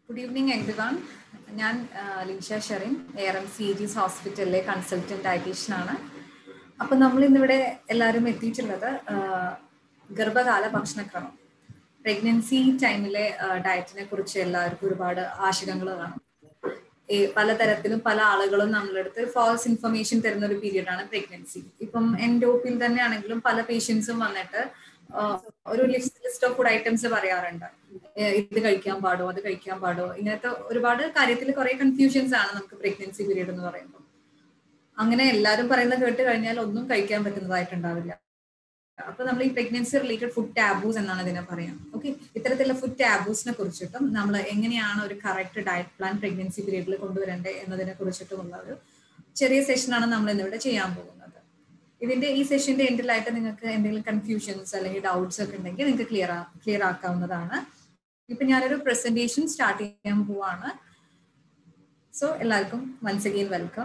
Good evening everyone ഞാൻ Linsha Sherin air M C ജിസ് ഹോസ്പിറ്റലിലെ കൺസൾട്ടന്റ് ഡയറ്റീഷ്യൻ ആണ് അപ്പൊ നമ്മൾ ഇന്നിവിടെ എല്ലാവരും എത്തിയിട്ടുള്ളത് ഗർഭകാല ഭക്ഷണക്രമം പ്രഗ്നൻസി ടൈമിലെ ഡയറ്റിനെ കുറിച്ച് എല്ലാവർക്കും ഒരുപാട് ആശങ്കകൾ കാണും ഈ പലതരത്തിലും പല ആളുകളും നമ്മളടുത്ത് ഫാൾസ് ഇൻഫർമേഷൻ തരുന്ന ഒരു പീരീഡ് ആണ് പ്രഗ്നൻസി ഇപ്പം എൻ്റെ ഒപ്പിൽ തന്നെ ആണെങ്കിലും പല പേഷ്യൻസും വന്നിട്ട് ഒരു list list of food items പറയാറുണ്ട് ഇത് കഴിക്കാൻ പാടോ അത് കഴിക്കാൻ പാടോ ഇങ്ങനത്തെ ഒരുപാട് കാര്യത്തിൽ കുറെ കൺഫ്യൂഷൻസ് ആണ് നമുക്ക് പ്രഗ്നൻസി പീരീഡ് എന്ന് പറയുമ്പോൾ അങ്ങനെ എല്ലാവരും പറയുന്നത് കേട്ട് കഴിഞ്ഞാൽ ഒന്നും കഴിക്കാൻ പറ്റുന്നതായിട്ടുണ്ടാവില്ല അപ്പൊ നമ്മൾ ഈ പ്രഗ്നൻസി റിലേറ്റഡ് ഫുഡ് ടാബൂസ് എന്നാണ് ഇതിനെ പറയാം ഓക്കെ ഇത്തരത്തിലുള്ള ഫുഡ് ടാബൂസിനെ കുറിച്ചിട്ടും നമ്മൾ എങ്ങനെയാണ് ഒരു കറക്റ്റ് ഡയറ്റ് പ്ലാൻ പ്രഗ്നൻസി പീരീഡിൽ കൊണ്ടുവരേണ്ടത് എന്നതിനെ കുറിച്ചിട്ടുമുള്ള ഒരു ചെറിയ സെഷനാണ് നമ്മൾ ഇന്നിവിടെ ചെയ്യാൻ പോകുന്നത് ഇതിന്റെ ഈ സെഷന്റെ എൻഡിലായിട്ട് നിങ്ങൾക്ക് എന്തെങ്കിലും കൺഫ്യൂഷൻസ് അല്ലെങ്കിൽ ഡൗട്ട്സ് ഒക്കെ ഉണ്ടെങ്കിൽ നിങ്ങൾക്ക് ക്ലിയർ ക്ലിയർ ആക്കാവുന്നതാണ് ഇപ്പൊ ഞാനൊരു പ്രസന്റേഷൻ സ്റ്റാർട്ട് ചെയ്യാൻ പോവാണ് സോ എല്ലാവർക്കും വൺസ് അഗെയിൻ വെൽക്കം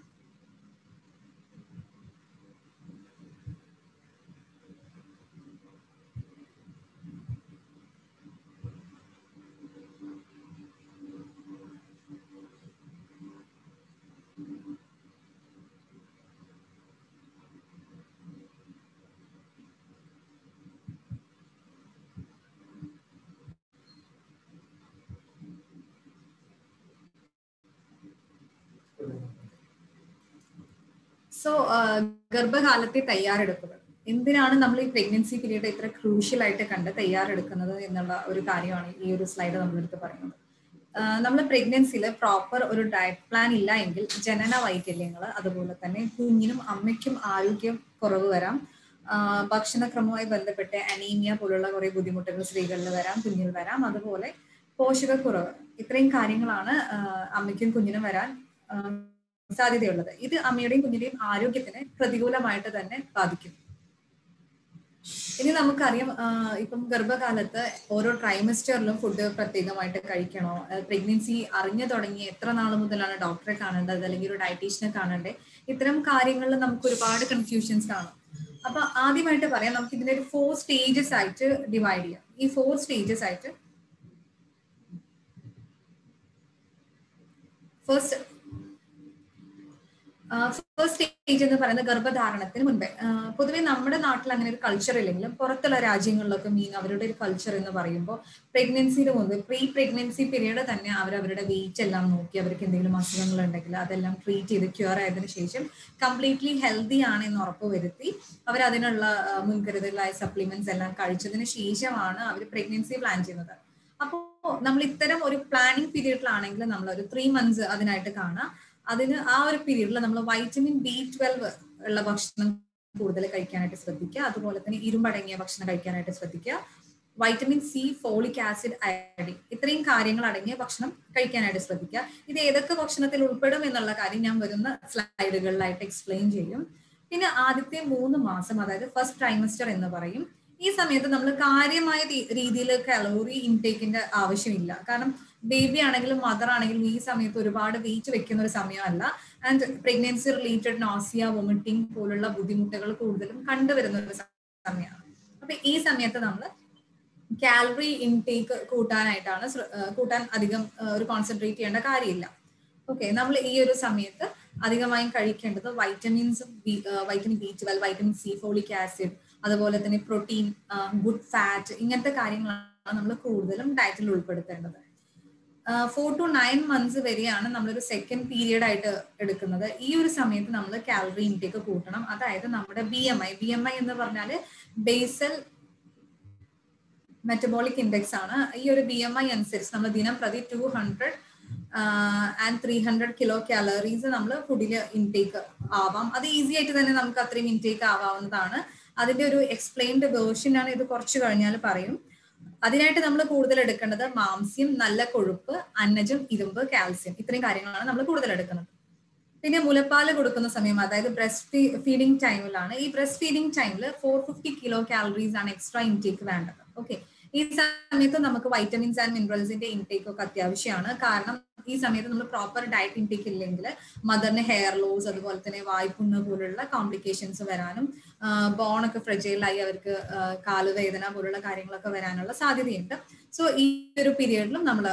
സോ ഗർഭകാലത്തെ തയ്യാറെടുപ്പുകൾ എന്തിനാണ് നമ്മൾ ഈ പ്രഗ്നൻസി പീരീഡ് ഇത്ര ക്രൂഷ്യൽ ആയിട്ട് കണ്ട് തയ്യാറെടുക്കുന്നത് എന്നുള്ള ഒരു കാര്യമാണ് ഈ ഒരു സ്ലൈഡ് നമ്മളെടുത്ത് പറയുന്നത് നമ്മൾ പ്രഗ്നൻസിയിൽ പ്രോപ്പർ ഒരു ഡയറ്റ് പ്ലാൻ ഇല്ല എങ്കിൽ ജനന വൈകല്യങ്ങൾ അതുപോലെ തന്നെ കുഞ്ഞിനും അമ്മയ്ക്കും ആരോഗ്യം കുറവ് വരാം ഭക്ഷണക്രമവുമായി ബന്ധപ്പെട്ട് അനീമിയ പോലുള്ള കുറെ ബുദ്ധിമുട്ടുകൾ സ്ത്രീകളിൽ വരാം കുഞ്ഞിൽ വരാം അതുപോലെ പോഷകക്കുറവ് ഇത്രയും കാര്യങ്ങളാണ് അമ്മയ്ക്കും കുഞ്ഞിനും വരാൻ സാധ്യതയുള്ളത് ഇത് അമ്മയുടെയും കുഞ്ഞിന്റെയും ആരോഗ്യത്തിന് പ്രതികൂലമായിട്ട് തന്നെ ബാധിക്കും ഇനി നമുക്കറിയാം ഇപ്പം ഗർഭകാലത്ത് ഓരോ ട്രൈമസ്റ്ററിലും ഫുഡ് പ്രത്യേകമായിട്ട് കഴിക്കണോ പ്രഗ്നൻസി അറിഞ്ഞു തുടങ്ങി എത്ര നാൾ മുതലാണ് ഡോക്ടറെ കാണേണ്ടത് അല്ലെങ്കിൽ ഒരു ഡയറ്റീഷ്യനെ കാണേണ്ടത് ഇത്തരം കാര്യങ്ങളിൽ നമുക്ക് ഒരുപാട് കൺഫ്യൂഷൻസ് കാണും അപ്പൊ ആദ്യമായിട്ട് പറയാം നമുക്ക് ഇതിന്റെ ഒരു ഫോർ സ്റ്റേജസ് ആയിട്ട് ഡിവൈഡ് ചെയ്യാം ഈ ഫോർ സ്റ്റേജസ് ആയിട്ട് ഫസ്റ്റ് ഫസ്റ്റ് സ്റ്റേജ് എന്ന് പറയുന്നത് ഗർഭധാരണത്തിന് മുൻപേ പൊതുവെ നമ്മുടെ നാട്ടിൽ അങ്ങനെ ഒരു കൾച്ചർ ഇല്ലെങ്കിലും പുറത്തുള്ള രാജ്യങ്ങളിലൊക്കെ മീൻ അവരുടെ ഒരു കൾച്ചർ എന്ന് പറയുമ്പോൾ പ്രഗ്നൻസിയുടെ മുൻപ് പ്രീ പ്രഗ്നൻസി പീരീഡ് തന്നെ അവർ അവരുടെ വെയിറ്റ് എല്ലാം നോക്കി അവർക്ക് എന്തെങ്കിലും അസുഖങ്ങൾ ഉണ്ടെങ്കിൽ അതെല്ലാം ട്രീറ്റ് ചെയ്ത് ക്യൂർ ആയതിനു ശേഷം കംപ്ലീറ്റ്ലി ഹെൽത്തി ആണ് എന്ന് ഉറപ്പ് വരുത്തി അവർ അതിനുള്ള മുൻകരുതലായ സപ്ലിമെന്റ്സ് എല്ലാം കഴിച്ചതിന് ശേഷമാണ് അവർ പ്രഗ്നൻസി പ്ലാൻ ചെയ്യുന്നത് അപ്പോൾ നമ്മൾ ഇത്തരം ഒരു പ്ലാനിങ് പീരീഡിലാണെങ്കിൽ നമ്മൾ ഒരു ത്രീ മന്ത്സ് അതിനായിട്ട് കാണാം അതിന് ആ ഒരു പീരീഡിൽ നമ്മൾ വൈറ്റമിൻ ബി ട്വൽവ് ഉള്ള ഭക്ഷണം കൂടുതൽ കഴിക്കാനായിട്ട് ശ്രദ്ധിക്കുക അതുപോലെ തന്നെ ഇരുമ്പടങ്ങിയ ഭക്ഷണം കഴിക്കാനായിട്ട് ശ്രദ്ധിക്കുക vitamin C folic acid iodine ഇത്രയും കാര്യങ്ങൾ അടങ്ങിയ ഭക്ഷണം കഴിക്കാനായിട്ട് ശ്രദ്ധിക്കുക ഇത് ഏതൊക്കെ ഭക്ഷണത്തിൽ ഉൾപ്പെടും എന്നുള്ള കാര്യം ഞാൻ വരുന്ന സ്ലൈഡുകളിലായിട്ട് എക്സ്പ്ലെയിൻ ചെയ്യും പിന്നെ ആദ്യത്തെ മൂന്ന് മാസം അതായത് ഫസ്റ്റ് ട്രൈമസ്റ്റർ എന്ന് പറയും ഈ സമയത്ത് നമ്മൾ കാര്യമായ രീതിയിൽ കലോറി ഇൻടേക്കിന്റെ ആവശ്യമില്ല കാരണം ബേബി ആണെങ്കിലും മദർ ആണെങ്കിലും ഈ സമയത്ത് ഒരുപാട് വെയിറ്റ് വെക്കുന്ന ഒരു സമയമല്ല and pregnancy related nausea vomiting പോലുള്ള ബുദ്ധിമുട്ടുകൾ കൂടുതലും കണ്ടുവരുന്ന ഒരു സമയമാണ് അപ്പൊ ഈ സമയത്ത് നമ്മൾ കാലറി ഇൻടേക്ക് കൂട്ടാനായിട്ടാണ് കൂട്ടാൻ അധികം ഒരു കോൺസെൻട്രേറ്റ് ചെയ്യേണ്ട കാര്യമില്ല ഓക്കെ നമ്മൾ ഈ ഒരു സമയത്ത് അധികമായും കഴിക്കേണ്ടത് vitamins vitamin B twelve vitamin C folic acid അതുപോലെ തന്നെ പ്രോട്ടീൻ ഗുഡ് ഫാറ്റ് ഇങ്ങനത്തെ കാര്യങ്ങളാണ് നമ്മൾ കൂടുതലും ഡയറ്റിൽ ഉൾപ്പെടുത്തേണ്ടത് ഫോർ ടു നയൻ മന്ത്സ് വരെയാണ് നമ്മളൊരു സെക്കൻഡ് പീരിയഡ് ആയിട്ട് എടുക്കുന്നത് ഈ ഒരു സമയത്ത് നമ്മൾ കാലറി ഇൻടേക്ക് കൂട്ടണം അതായത് നമ്മുടെ B M I B M I എന്ന് പറഞ്ഞാൽ ബേസൽ മെറ്റബോളിക് ഇൻഡെക്സ് ആണ് ഈ ഒരു ബി എം ഐ അനുസരിച്ച് നമ്മൾ ദിനം പ്രതി two hundred and three hundred kilo calories നമ്മൾ ഫുഡിൽ ഇൻടേക്ക് ആവാം അത് ഈസി ആയിട്ട് തന്നെ നമുക്ക് അത്രയും ഇൻടേക്ക് ആവാവുന്നതാണ് അതിന്റെ ഒരു എക്സ്പ്ലെയിൻഡ് വേർഷൻ ആണ് ഇത് കുറച്ച് കഴിഞ്ഞാൽ പറയും അതിനായിട്ട് നമ്മൾ കൂടുതൽ എടുക്കേണ്ടത് മാംസ്യം നല്ല കൊഴുപ്പ് അന്നജം ഇരുമ്പ് കാൽസ്യം ഇത്രയും കാര്യങ്ങളാണ് നമ്മൾ കൂടുതൽ എടുക്കുന്നത് പിന്നെ മുലപ്പാല് കൊടുക്കുന്ന സമയം അതായത് ബ്രസ്റ്റ് ഫീഡിംഗ് ടൈമിലാണ് ഈ ബ്രസ്റ്റ് ഫീഡിംഗ് ടൈമിൽ ഫോർ ഫിഫ്റ്റി കിലോ കാലറീസ് ആണ് എക്സ്ട്രാ ഇൻടേക്ക് വേണ്ടത് ഓക്കെ ഈ സമയത്ത് നമുക്ക് വൈറ്റമിൻസ് ആൻഡ് മിനറൽസിന്റെ ഇൻടേക്ക് ഒക്കെ അത്യാവശ്യമാണ് കാരണം ഈ സമയത്ത് നമ്മൾ പ്രോപ്പർ ഡയറ്റ് ഇൻടേക്ക് ഇല്ലെങ്കിൽ മദറിന് ഹെയർ ലോസ് അതുപോലെ തന്നെ വായ്പുണ്ണ് പോലുള്ള കോംപ്ലിക്കേഷൻസ് വരാനും ബോണൊക്കെ ഫ്രജൈലായി അവർക്ക് കാലുവേദന പോലുള്ള കാര്യങ്ങളൊക്കെ വരാനുള്ള സാധ്യതയുണ്ട് സോ ഈ ഒരു പീരിയഡിലും നമ്മൾ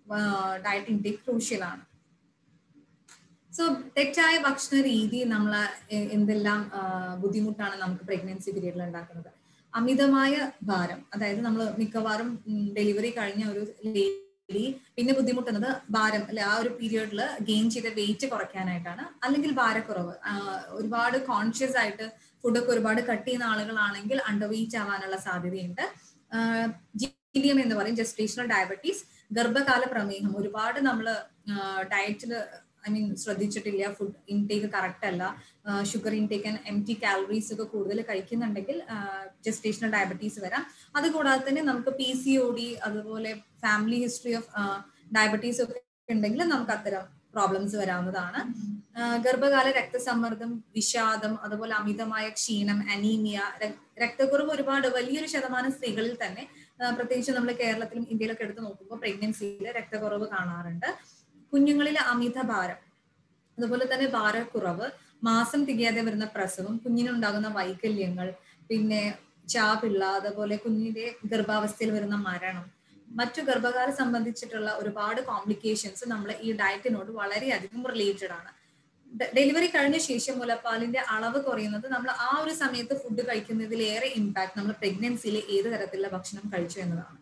ഡയറ്റ് ഇൻടേക്ക് ക്രൂഷ്യലാണ് സോ തെറ്റായ ഭക്ഷണ രീതി നമ്മൾ എന്തെല്ലാം ബുദ്ധിമുട്ടാണ് നമുക്ക് പ്രഗ്നൻസി പീരീഡിൽ ഉണ്ടാക്കുന്നത് അമിതമായ ഭാരം അതായത് നമ്മൾ മിക്കവാറും ഡെലിവറി കഴിഞ്ഞ ഒരു ലേഡി പിന്നെ ബുദ്ധിമുട്ടുന്നത് ഭാരം അല്ലെ ആ ഒരു പീരിയഡിൽ ഗെയിൻ ചെയ്ത വെയിറ്റ് കുറയ്ക്കാനായിട്ടാണ് അല്ലെങ്കിൽ ഭാരക്കുറവ് ഒരുപാട് കോൺഷ്യസ് ആയിട്ട് ഫുഡൊക്കെ ഒരുപാട് കട്ട് ചെയ്യുന്ന ആളുകളാണെങ്കിൽ അണ്ടർ വെയിറ്റ് ആവാനുള്ള സാധ്യതയുണ്ട് ജി ഡി എം എന്ന് പറയും ജസ്റ്റേഷണൽ ഡയബറ്റീസ് ഗർഭകാല പ്രമേഹം ഒരുപാട് നമ്മൾ ഡയറ്റിൽ ഐ മീൻ ശ്രദ്ധിച്ചിട്ടില്ല ഫുഡ് ഇൻടേക്ക് കറക്റ്റ് അല്ല sugar intake and M T calories ഒക്കെ കൂടുതൽ കഴിക്കുന്നുണ്ടെങ്കിൽ ജസ്റ്റേഷണൽ ഡയബറ്റീസ് വരാം അതുകൂടാതെ തന്നെ നമുക്ക് പി സി ഒ ഡി അതുപോലെ ഫാമിലി ഹിസ്റ്ററി ഓഫ് ഡയബറ്റീസ് ഒക്കെ ഉണ്ടെങ്കിൽ നമുക്ക് അത്തരം പ്രോബ്ലംസ് വരാവുന്നതാണ് ഗർഭകാല രക്തസമ്മർദ്ദം വിഷാദം അതുപോലെ അമിതമായ ക്ഷീണം അനീമിയ രക്തക്കുറവ് ഒരുപാട് വലിയൊരു ശതമാനം സ്ത്രീകളിൽ തന്നെ പ്രത്യേകിച്ച് നമ്മൾ കേരളത്തിലും ഇന്ത്യയിലൊക്കെ എടുത്ത് നോക്കുമ്പോൾ പ്രഗ്നൻസിയിൽ രക്തക്കുറവ് കാണാറുണ്ട് കുഞ്ഞുങ്ങളിലെ അമിത ഭാരം അതുപോലെ തന്നെ ഭാരക്കുറവ് മാസം തികയാതെ വരുന്ന പ്രസവം കുഞ്ഞിനുണ്ടാകുന്ന വൈകല്യങ്ങൾ പിന്നെ ചാപിള്ള അതുപോലെ കുഞ്ഞിന്റെ ഗർഭാവസ്ഥയിൽ വരുന്ന മരണം മറ്റു ഗർഭകാലം സംബന്ധിച്ചിട്ടുള്ള ഒരുപാട് കോംപ്ലിക്കേഷൻസ് നമ്മൾ ഈ ഡയറ്റിനോട് വളരെയധികം റിലേറ്റഡ് ആണ് ഡെലിവറി കഴിഞ്ഞ ശേഷം മുലപ്പാലിന്റെ അളവ് കുറയുന്നത് നമ്മൾ ആ ഒരു സമയത്ത് ഫുഡ് കഴിക്കുന്നതിലേറെ ഇമ്പാക്ട് നമ്മൾ പ്രഗ്നൻസിയിൽ ഏത് തരത്തിലുള്ള ഭക്ഷണം കഴിച്ചു എന്നതാണ്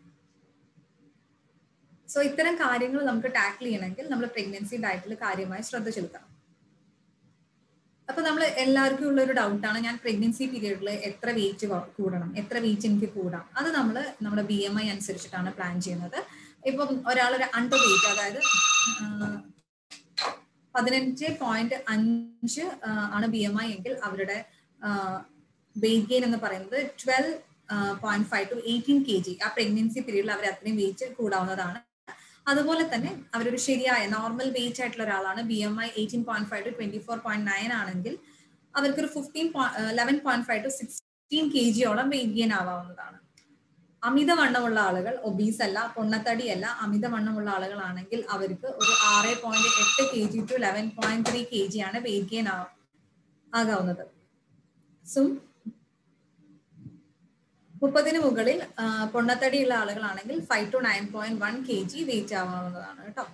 സോ ഇത്തരം കാര്യങ്ങൾ നമുക്ക് ടാക്കിൾ ചെയ്യണമെങ്കിൽ നമ്മൾ പ്രഗ്നൻസി ഡയറ്റിൽ കാര്യമായി ശ്രദ്ധ ചെലുത്തണം അപ്പൊ നമ്മൾ എല്ലാവർക്കും ഉള്ള ഒരു ഡൗട്ടാണ് ഞാൻ പ്രഗ്നൻസി പീരീഡിൽ എത്ര വെയിറ്റ് കൂടണം എത്ര വെയിറ്റ് എനിക്ക് കൂടാം അത് നമ്മൾ നമ്മുടെ ബി എം ഐ അനുസരിച്ചിട്ടാണ് പ്ലാൻ ചെയ്യുന്നത് ഇപ്പം ഒരാൾ ഒരു അണ്ടർ വെയിറ്റ് അതായത് പതിനഞ്ച് പോയിന്റ് അഞ്ച് ആണ് ബി എം ഐ എങ്കിൽ അവരുടെ വെയിറ്റ് ഗെയിൻ എന്ന് പറയുന്നത് twelve point five to eighteen K G ആ പ്രഗ്നൻസി പീരീഡിൽ അവർ അത്രയും വെയിറ്റ് കൂടാവുന്നതാണ് അതുപോലെ തന്നെ അവരൊരു ശരിയായ നോർമൽ വെയിറ്റ് ആയിട്ടുള്ള ഒരാളാണ് B M I eighteen point five to twenty four point nine ആണെങ്കിൽ അവർക്കൊരു fifteen eleven point five to sixteen K ജിയോളം വെയിറ്റ് ഗെയിൻ ആവാവുന്നതാണ് അമിതവണ്ണമുള്ള ആളുകൾ ഒബീസ് അല്ല പൊണ്ണത്തടി അല്ല അമിതവണ്ണമുള്ള ആളുകളാണെങ്കിൽ അവർക്ക് ഒരു ആറ് പോയിന്റ് എട്ട് K G to eleven point three K G ആണ് വെയിറ്റ് ഗെയിൻ ആകാവുന്നത് സോ മുപ്പതിന് മുകളിൽ പൊണ്ണത്തടിയുള്ള ആളുകളാണെങ്കിൽ five to nine point one K G weight ആവാവുന്നതാണ് കേട്ടോ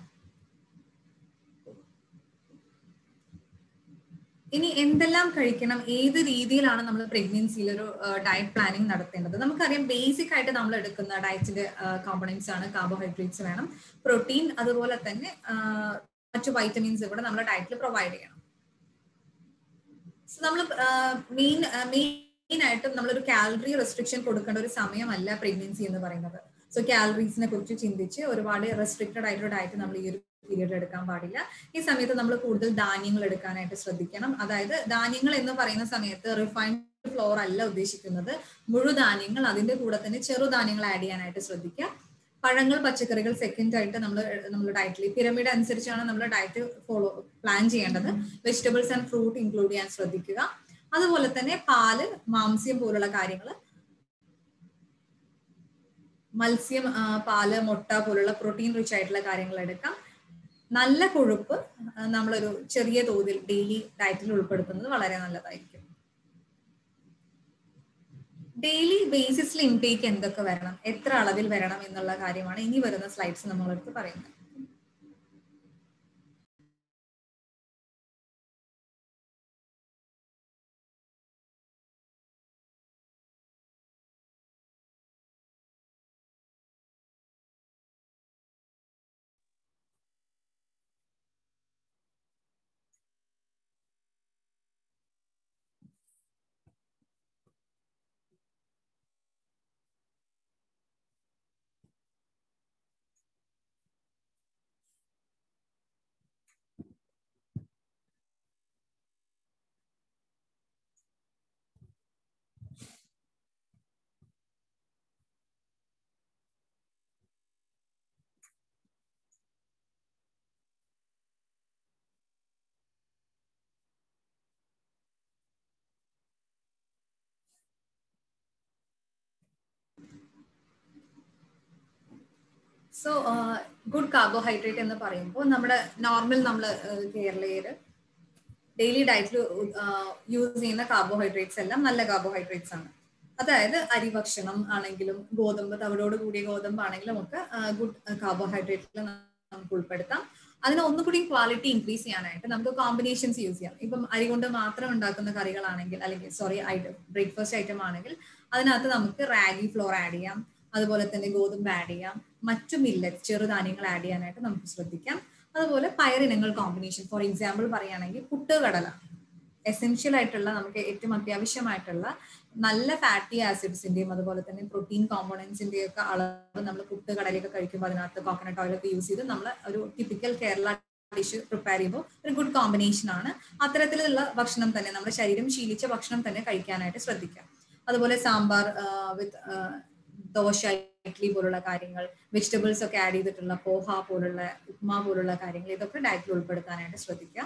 ഇനി എന്തെല്ലാം കഴിക്കണം ഏത് രീതിയിലാണ് നമ്മൾ പ്രഗ്നൻസിയിൽ ഒരു ഡയറ്റ് പ്ലാനിങ് നടത്തേണ്ടത് നമുക്കറിയാം ബേസിക് ആയിട്ട് നമ്മൾ എടുക്കുന്ന ഡയറ്റിന്റെ കോമ്പണൻസ് ആണ് കാർബോഹൈഡ്രേറ്റ്സ് വേണം പ്രോട്ടീൻ അതുപോലെ തന്നെ മറ്റു വൈറ്റമിൻസ് ഇവിടെ നമ്മുടെ ഡയറ്റിൽ പ്രൊവൈഡ് ചെയ്യണം നമ്മൾ മെയിൻ മെയിൻ ആയിട്ടും നമ്മളൊരു കാലറി റെസ്ട്രിക്ഷൻ കൊടുക്കേണ്ട ഒരു സമയമല്ല പ്രഗ്നൻസി എന്ന് പറയുന്നത് സോ കാലറീസിനെ കുറിച്ച് ചിന്തിച്ച് ഒരുപാട് റെസ്ട്രിക്റ്റഡ് ആയിട്ടുള്ള ഡയറ്റ് നമ്മൾ ഈ ഒരു പീരീഡ് എടുക്കാൻ പാടില്ല ഈ സമയത്ത് നമ്മൾ കൂടുതൽ ധാന്യങ്ങൾ എടുക്കാനായിട്ട് ശ്രദ്ധിക്കണം അതായത് ധാന്യങ്ങൾ എന്ന് പറയുന്ന സമയത്ത് റിഫൈൻഡ് ഫ്ലോർ അല്ല ഉദ്ദേശിക്കുന്നത് മുഴുധാന്യങ്ങൾ അതിന്റെ കൂടെ തന്നെ ചെറുധാന്യങ്ങൾ ആഡ് ചെയ്യാനായിട്ട് ശ്രദ്ധിക്കുക പഴങ്ങൾ പച്ചക്കറികൾ സെക്കൻഡ് ആയിട്ട് നമ്മൾ നമ്മൾ ഡയറ്റിൽ പിരമിഡ് അനുസരിച്ചാണ് നമ്മൾ ഡയറ്റ് ഫോളോ പ്ലാൻ ചെയ്യേണ്ടത് വെജിറ്റബിൾസ് ആൻഡ് ഫ്രൂട്ട് ഇൻക്ലൂഡ് ചെയ്യാൻ ശ്രദ്ധിക്കുക അതുപോലെ തന്നെ പാല് മാംസ്യം പോലുള്ള കാര്യങ്ങൾ മത്സ്യം പാല് മുട്ട പോലുള്ള പ്രോട്ടീൻ റിച്ച് ആയിട്ടുള്ള കാര്യങ്ങൾ എടുക്കാം നല്ല കൊഴുപ്പ് നമ്മളൊരു ചെറിയ തോതിൽ ഡെയിലി ഡയറ്റിൽ ഉൾപ്പെടുത്തുന്നത് വളരെ നല്ലതായിരിക്കും ഡെയിലി ബേസിസിൽ ഇൻടേക്ക് എന്തൊക്കെ വരണം എത്ര അളവിൽ വരണം എന്നുള്ള കാര്യമാണ് ഇനി വരുന്ന സ്ലൈഡ്സ് നമ്മളെടുത്ത് പറയുന്നത് സോ ഗുഡ് കാർബോഹൈഡ്രേറ്റ് എന്ന് പറയുമ്പോൾ നമ്മുടെ നോർമൽ നമ്മൾ കേരളീയര് ഡെയിലി ഡയറ്റിൽ യൂസ് ചെയ്യുന്ന കാർബോഹൈഡ്രേറ്റ്സ് എല്ലാം നല്ല കാർബോഹൈഡ്രേറ്റ്സ് ആണ് അതായത് അരി ഭക്ഷണം ആണെങ്കിലും ഗോതമ്പ് തവിടോട് കൂടിയ ഗോതമ്പ് ആണെങ്കിലും ഒക്കെ ഗുഡ് കാർബോഹൈഡ്രേറ്റിൽ നമുക്ക് ഉൾപ്പെടുത്താം അതിന് ഒന്നുകൂടി ക്വാളിറ്റി ഇൻക്രീസ് ചെയ്യാനായിട്ട് നമുക്ക് കോമ്പിനേഷൻസ് യൂസ് ചെയ്യാം ഇപ്പം അരി കൊണ്ട് മാത്രം ഉണ്ടാക്കുന്ന കറികളാണെങ്കിൽ അല്ലെങ്കിൽ സോറി ഐറ്റം ബ്രേക്ക്ഫാസ്റ്റ് ഐറ്റം ആണെങ്കിൽ അതിനകത്ത് നമുക്ക് റാഗി ഫ്ലോർ ആഡ് ചെയ്യാം അതുപോലെ തന്നെ ഗോതമ്പ് ആഡ് ചെയ്യാം മറ്റു മില്ലറ്റ് ചെറുധാന്യങ്ങൾ ആഡ് ചെയ്യാനായിട്ട് നമുക്ക് ശ്രദ്ധിക്കാം അതുപോലെ പയറിനങ്ങൾ കോമ്പിനേഷൻ ഫോർ എക്സാമ്പിൾ പറയുകയാണെങ്കിൽ പുട്ടുകടല എസെൻഷ്യൽ ആയിട്ടുള്ള നമുക്ക് ഏറ്റവും അത്യാവശ്യമായിട്ടുള്ള നല്ല ഫാറ്റി ആസിഡ്സിന്റെയും അതുപോലെ തന്നെ പ്രോട്ടീൻ കോമ്പോണൻസിന്റെയും ഒക്കെ അളവ് നമ്മൾ പുട്ടുകടലയൊക്കെ കഴിക്കുമ്പോൾ അതിനകത്ത് കോക്കനട്ട് ഓയിൽ ഒക്കെ യൂസ് ചെയ്ത് നമ്മൾ ഒരു ടിപ്പിക്കൽ കേരള ഡിഷ് പ്രിപ്പയർ ചെയ്യുമ്പോൾ ഒരു ഗുഡ് കോമ്പിനേഷൻ ആണ് അത്തരത്തിലുള്ള ഭക്ഷണം തന്നെ നമ്മുടെ ശരീരം ശീലിച്ച ഭക്ഷണം തന്നെ കഴിക്കാനായിട്ട് ശ്രദ്ധിക്കാം അതുപോലെ സാമ്പാർ വിത്ത് ദോശ ഇഡ്ലി പോലുള്ള കാര്യങ്ങൾ വെജിറ്റബിൾസ് ഒക്കെ ആഡ് ചെയ്തിട്ടുള്ള പോഹ പോലുള്ള ഉപ്മ പോലുള്ള കാര്യങ്ങൾ ഇതൊക്കെ ഡയറ്റിൽ ഉൾപ്പെടുത്താനായിട്ട് ശ്രദ്ധിക്കാം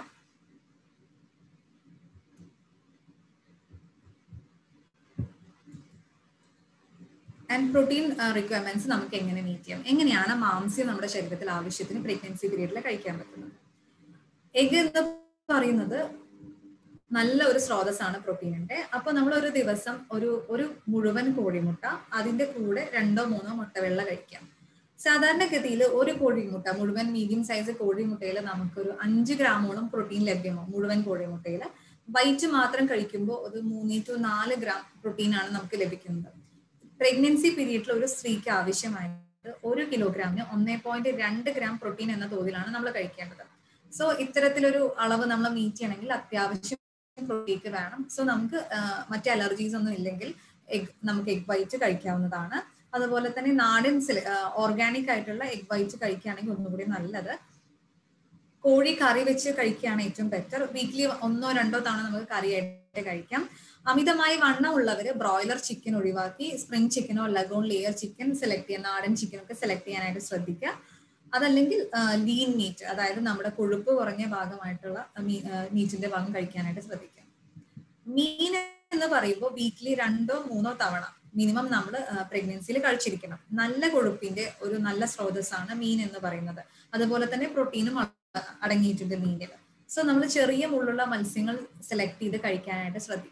ആൻഡ് പ്രോട്ടീൻ റിക്വയർമെന്റ്സ് നമുക്ക് എങ്ങനെ മീറ്റ് ചെയ്യാം എങ്ങനെയാണ് മാംസ്യം നമ്മുടെ ശരീരത്തിൽ ആവശ്യത്തിന് പ്രഗ്നൻസി പീരീഡിൽ കഴിക്കാൻ പറ്റുന്നത് എഗ് എന്ന് പറയുന്നത് നല്ല ഒരു സ്രോതസ്സാണ് പ്രോട്ടീനിന്റെ അപ്പൊ നമ്മൾ ഒരു ദിവസം ഒരു ഒരു മുഴുവൻ കോഴിമുട്ട അതിന്റെ കൂടെ രണ്ടോ മൂന്നോ മുട്ടവെള്ള കഴിക്കാം സാധാരണഗതിയിൽ ഒരു കോഴിമുട്ട മുഴുവൻ മീഡിയം സൈസ് കോഴിമുട്ടയിൽ നമുക്കൊരു അഞ്ച് ഗ്രാമോളം പ്രോട്ടീൻ ലഭ്യമാവും മുഴുവൻ കോഴിമുട്ടയിൽ വൈറ്റ് മാത്രം കഴിക്കുമ്പോൾ ഒരു മൂന്ന് ടു നാല് ഗ്രാം പ്രോട്ടീൻ ആണ് നമുക്ക് ലഭിക്കുന്നത് പ്രഗ്നൻസി പീരീഡിൽ ഒരു സ്ത്രീക്ക് ആവശ്യമായിട്ട് ഒരു കിലോഗ്രാമിന് ഒന്നേ പോയിന്റ് രണ്ട് ഗ്രാം പ്രോട്ടീൻ എന്ന തോതിലാണ് നമ്മൾ കഴിക്കേണ്ടത് സോ ഇത്തരത്തിലൊരു അളവ് നമ്മൾ മീറ്റ് ചെയ്യണമെങ്കിൽ അത്യാവശ്യം പ്രോട്ടീക്ക് വേണം സോ നമുക്ക് മറ്റ് അലർജീസ് ഒന്നും ഇല്ലെങ്കിൽ എഗ് നമുക്ക് എഗ് വൈറ്റ് കഴിക്കാവുന്നതാണ് അതുപോലെ തന്നെ നാടൻ ഓർഗാനിക് ആയിട്ടുള്ള എഗ് വൈറ്റ് കഴിക്കുകയാണെങ്കിൽ ഒന്നുകൂടി നല്ലത് കോഴി കറി വെച്ച് കഴിക്കുകയാണ് ഏറ്റവും ബെറ്റർ വീക്ക്ലി ഒന്നോ രണ്ടോ തവണ നമുക്ക് കറിയായിട്ട് കഴിക്കാം അമിതമായി വണ്ണം ഉള്ളവര് ബ്രോയിലർ ചിക്കൻ ഒഴിവാക്കി സ്പ്രിംഗ് ചിക്കനോ ലഗോൺ ലെയർ ചിക്കൻ സെലക്ട് ചെയ്യാൻ നാടൻ ചിക്കൻ ഒക്കെ സെലക്ട് ചെയ്യാനായിട്ട് ശ്രദ്ധിക്കുക അതല്ലെങ്കിൽ ലീൻ മീറ്റ് അതായത് നമ്മുടെ കൊഴുപ്പ് കുറഞ്ഞ ഭാഗമായിട്ടുള്ള മീറ്റിന്റെ ഭാഗം കഴിക്കാനായിട്ട് ശ്രദ്ധിക്കുക മീൻ എന്ന് പറയുമ്പോൾ വീക്ക്ലി രണ്ടോ മൂന്നോ തവണ മിനിമം നമ്മൾ പ്രഗ്നൻസിയിൽ കഴിച്ചിരിക്കണം നല്ല കൊഴുപ്പിന്റെ ഒരു നല്ല സ്രോതസ്സാണ് മീൻ എന്ന് പറയുന്നത് അതുപോലെ തന്നെ പ്രോട്ടീനും അടങ്ങിയിട്ടുണ്ട് മീനിൽ സോ നമ്മൾ ചെറിയ മുള്ളുള്ള മത്സ്യങ്ങൾ സെലക്ട് ചെയ്ത് കഴിക്കാനായിട്ട് ശ്രദ്ധിക്കാം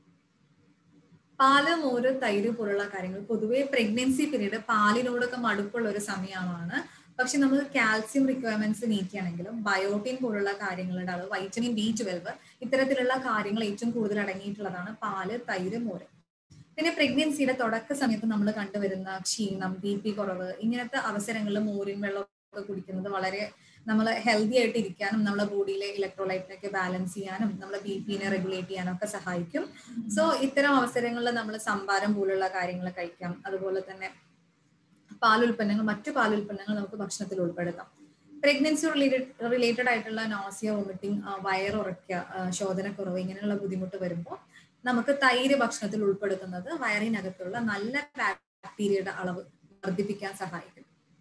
പാല് മോര് തൈര് പോലുള്ള കാര്യങ്ങൾ പൊതുവെ പ്രഗ്നൻസി പീരീഡ് പാലിനോടൊക്കെ മടുപ്പുള്ള ഒരു സമയമാണ് പക്ഷെ നമ്മൾ കാൽസ്യം റിക്വയർമെന്റ്സ് മീറ്റ് ചെയ്യണമെങ്കിലും ബയോട്ടിൻ പോലുള്ള കാര്യങ്ങളുടെ അളവ് വൈറ്റമിൻ ബി ട്വൽവ് ഇത്തരത്തിലുള്ള കാര്യങ്ങൾ ഏറ്റവും കൂടുതൽ അടങ്ങിയിട്ടുള്ളതാണ് പാല് തൈര് മോര് പിന്നെ പ്രഗ്നൻസിയുടെ തുടക്ക സമയത്ത് നമ്മൾ കണ്ടുവരുന്ന ക്ഷീണം ബി പി കുറവ് ഇങ്ങനത്തെ അവസരങ്ങളിൽ മോരിൻ വെള്ളം ഒക്കെ കുടിക്കുന്നത് വളരെ നമ്മൾ ഹെൽത്തി ആയിട്ട് ഇരിക്കാനും നമ്മുടെ ബോഡിയിലെ ഇലക്ട്രോലൈറ്റിനൊക്കെ ബാലൻസ് ചെയ്യാനും നമ്മളെ ബി പിനെ റെഗുലേറ്റ് ചെയ്യാനും ഒക്കെ സഹായിക്കും സോ ഇത്തരം അവസരങ്ങളിൽ നമ്മൾ സംഭാരം പോലുള്ള കാര്യങ്ങൾ കഴിക്കാം അതുപോലെ തന്നെ പാലുൽപ്പന്നങ്ങൾ മറ്റു പാലുൽപ്പന്നങ്ങൾ നമുക്ക് ഭക്ഷണത്തിൽ ഉൾപ്പെടുത്താം പ്രഗ്നൻസി റിലേറ്റഡ് റിലേറ്റഡ് ആയിട്ടുള്ള നോസിയ വോമിറ്റിംഗ് വയറുറയ്ക്കുക ശോധനക്കുറവ് ഇങ്ങനെയുള്ള ബുദ്ധിമുട്ട് വരുമ്പോൾ നമുക്ക് തൈര് ഭക്ഷണത്തിൽ ഉൾപ്പെടുത്തുന്നത് വയറിനകത്തുള്ള നല്ല ബാക്ടീരിയയുടെ അളവ് വർദ്ധിപ്പിക്കാൻ സഹായിക്കും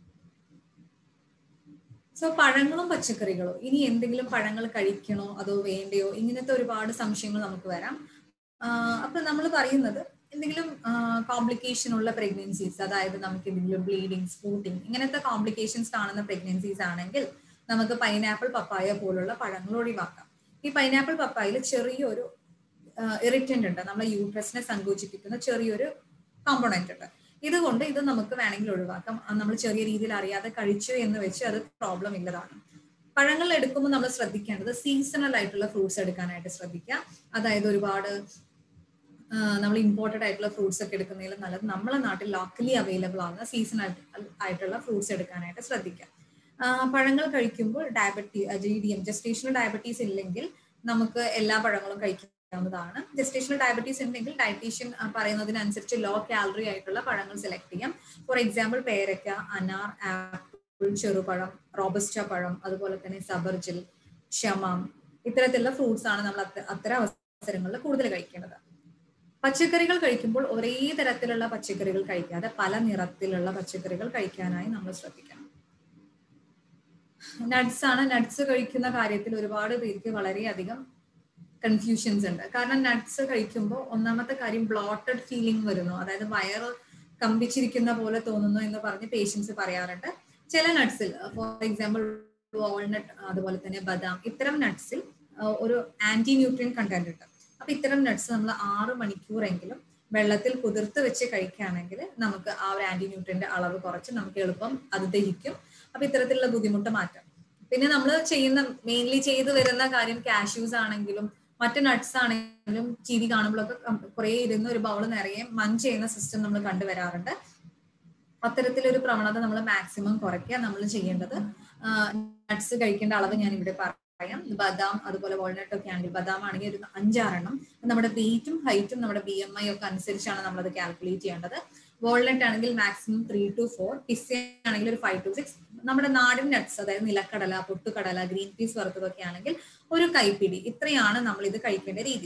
സോ പഴങ്ങളും പച്ചക്കറികളോ ഇനി എന്തെങ്കിലും പഴങ്ങൾ കഴിക്കണോ അതോ വേണ്ടയോ ഇങ്ങനത്തെ ഒരുപാട് സംശയങ്ങൾ നമുക്ക് വരാം അപ്പൊ നമ്മൾ പറയുന്നത് എന്തെങ്കിലും കോംപ്ലിക്കേഷൻ ഉള്ള പ്രഗ്നൻസീസ് അതായത് നമുക്ക് എന്തെങ്കിലും ബ്ലീഡിങ് സ്പൂട്ടിങ് ഇങ്ങനത്തെ കോംപ്ലിക്കേഷൻസ് കാണുന്ന പ്രഗ്നൻസീസ് ആണെങ്കിൽ നമുക്ക് പൈനാപ്പിൾ പപ്പായ പോലുള്ള പഴങ്ങൾ ഒഴിവാക്കാം ഈ പൈനാപ്പിൾ പപ്പായയിൽ ചെറിയൊരു ഇറിറ്റന്റ് ഉണ്ട് നമ്മളെ യൂട്രസിനെ സങ്കോചിപ്പിക്കുന്ന ചെറിയൊരു കോമ്പണന്റ് ഉണ്ട് ഇതുകൊണ്ട് ഇത് നമുക്ക് വേണമെങ്കിൽ ഒഴിവാക്കാം നമ്മൾ ചെറിയ രീതിയിൽ അറിയാതെ കഴിച്ചു എന്ന് വെച്ച് അത് പ്രോബ്ലം ഇല്ലതാണ് പഴങ്ങൾ എടുക്കുമ്പോൾ നമ്മൾ ശ്രദ്ധിക്കേണ്ടത് സീസണൽ ആയിട്ടുള്ള ഫ്രൂട്ട്സ് എടുക്കാനായിട്ട് ശ്രദ്ധിക്കുക അതായത് ഒരുപാട് നമ്മൾ ഇമ്പോർട്ടഡ് ആയിട്ടുള്ള ഫ്രൂട്ട്സ് ഒക്കെ എടുക്കുന്നതിൽ നല്ലത് നമ്മളെ നാട്ടിൽ ലോക്കലി അവൈലബിൾ ആകുന്ന സീസണൽ ആയിട്ടുള്ള ഫ്രൂട്ട്സ് എടുക്കാനായിട്ട് ശ്രദ്ധിക്കുക പഴങ്ങൾ കഴിക്കുമ്പോൾ ഡയബറ്റി G D M gestational diabetes ഇല്ലെങ്കിൽ നമുക്ക് എല്ലാ പഴങ്ങളും കഴിക്കാവുന്നതാണ് ജസ്റ്റേഷണൽ ഡയബറ്റീസ് ഉണ്ടെങ്കിൽ ഡയറ്റീഷ്യൻ പറയുന്നതിനനുസരിച്ച് ലോ കാലറി ആയിട്ടുള്ള പഴങ്ങൾ സെലക്ട് ചെയ്യാം ഫോർ എക്സാമ്പിൾ പേരക്ക അനാർ ആപ്പിൾ ചെറുപഴം റോബസ്റ്റ പഴം അതുപോലെ തന്നെ സബർജിൽ ഷമാം ഇത്തരത്തിലുള്ള ഫ്രൂട്ട്സ് ആണ് നമ്മൾ അത്തരം അവസരങ്ങളിൽ കൂടുതൽ കഴിക്കേണ്ടത് പച്ചക്കറികൾ കഴിക്കുമ്പോൾ ഒരേ തരത്തിലുള്ള പച്ചക്കറികൾ കഴിക്കാതെ പല നിറത്തിലുള്ള പച്ചക്കറികൾ കഴിക്കാനായി നമ്മൾ ശ്രദ്ധിക്കണം നട്ട്സ് ആണ് നട്ട്സ് കഴിക്കുന്ന കാര്യത്തിൽ ഒരുപാട് പേർക്ക് വളരെയധികം കൺഫ്യൂഷൻസ് ഉണ്ട് കാരണം നട്ട്സ് കഴിക്കുമ്പോൾ ഒന്നാമത്തെ കാര്യം ബ്ലോട്ടഡ് ഫീലിംഗ് വരുന്നു അതായത് വയറ് കമ്പിച്ചിരിക്കുന്ന പോലെ തോന്നുന്നു എന്ന് പറഞ്ഞ് പേഷ്യൻസ് പറയാറുണ്ട് ചില നട്ട്സിൽ ഫോർ എക്സാമ്പിൾ വാൾനട്ട് അതുപോലെ തന്നെ ബദാം ഇത്തരം നട്ട്സിൽ ഒരു ആന്റി ന്യൂട്രിയൻ കണ്ടന്റ് ഉണ്ട് അപ്പൊ ഇത്തരം നട്ട്സ് നമ്മൾ ആറ് മണിക്കൂറെങ്കിലും വെള്ളത്തിൽ കുതിർത്ത് വെച്ച് കഴിക്കുകയാണെങ്കിൽ നമുക്ക് ആ ഒരു ആന്റി ന്യൂട്രിയന്റെ അളവ് കുറച്ച് നമുക്ക് എളുപ്പം അത് ദഹിക്കും അപ്പൊ ഇത്തരത്തിലുള്ള ബുദ്ധിമുട്ട് മാറ്റാം പിന്നെ നമ്മൾ ചെയ്യുന്ന മെയിൻലി ചെയ്തു വരുന്ന കാര്യം കാഷ്യൂസ് ആണെങ്കിലും മറ്റ് നട്ട്സ് ആണെങ്കിലും ടി വി കാണുമ്പോഴൊക്കെ കുറെ ഇരുന്ന് ഒരു ബൗൾ നിറയെ മഞ്ച് ചെയ്യുന്ന സിസ്റ്റം നമ്മൾ കണ്ടുവരാറുണ്ട് അത്തരത്തിലൊരു പ്രവണത നമ്മൾ മാക്സിമം കുറയ്ക്കുക നമ്മൾ ചെയ്യേണ്ടത് നട്ട്സ് കഴിക്കേണ്ട അളവ് ഞാൻ ഇവിടെ പറയാം ബദാം അതുപോലെ വാൾനട്ട് ഒക്കെ ആണെങ്കിൽ ബദാം ആണെങ്കിൽ ഒരു അഞ്ചാറെണ്ണം നമ്മുടെ വെയിറ്റും ഹൈറ്റും നമ്മുടെ ബി എം ഐ ഒക്കെ അനുസരിച്ചാണ് നമ്മളത് കാൽക്കുലേറ്റ് ചെയ്യേണ്ടത് വാൾനട്ട് ആണെങ്കിൽ മാക്സിമം ത്രീ ടു ഫോർ പിസ്സ ആണെങ്കിൽ ഒരു ഫൈവ് ടു സിക്സ് നമ്മുടെ നാടൻ നട്ട്സ് അതായത് നിലക്കടല പൊട്ടുകടല ഗ്രീൻ പീസ് വറുത്തതൊക്കെ ആണെങ്കിൽ ഒരു കൈപ്പിടി ഇത്രയാണ് നമ്മൾ ഇത് കഴിക്കേണ്ട രീതി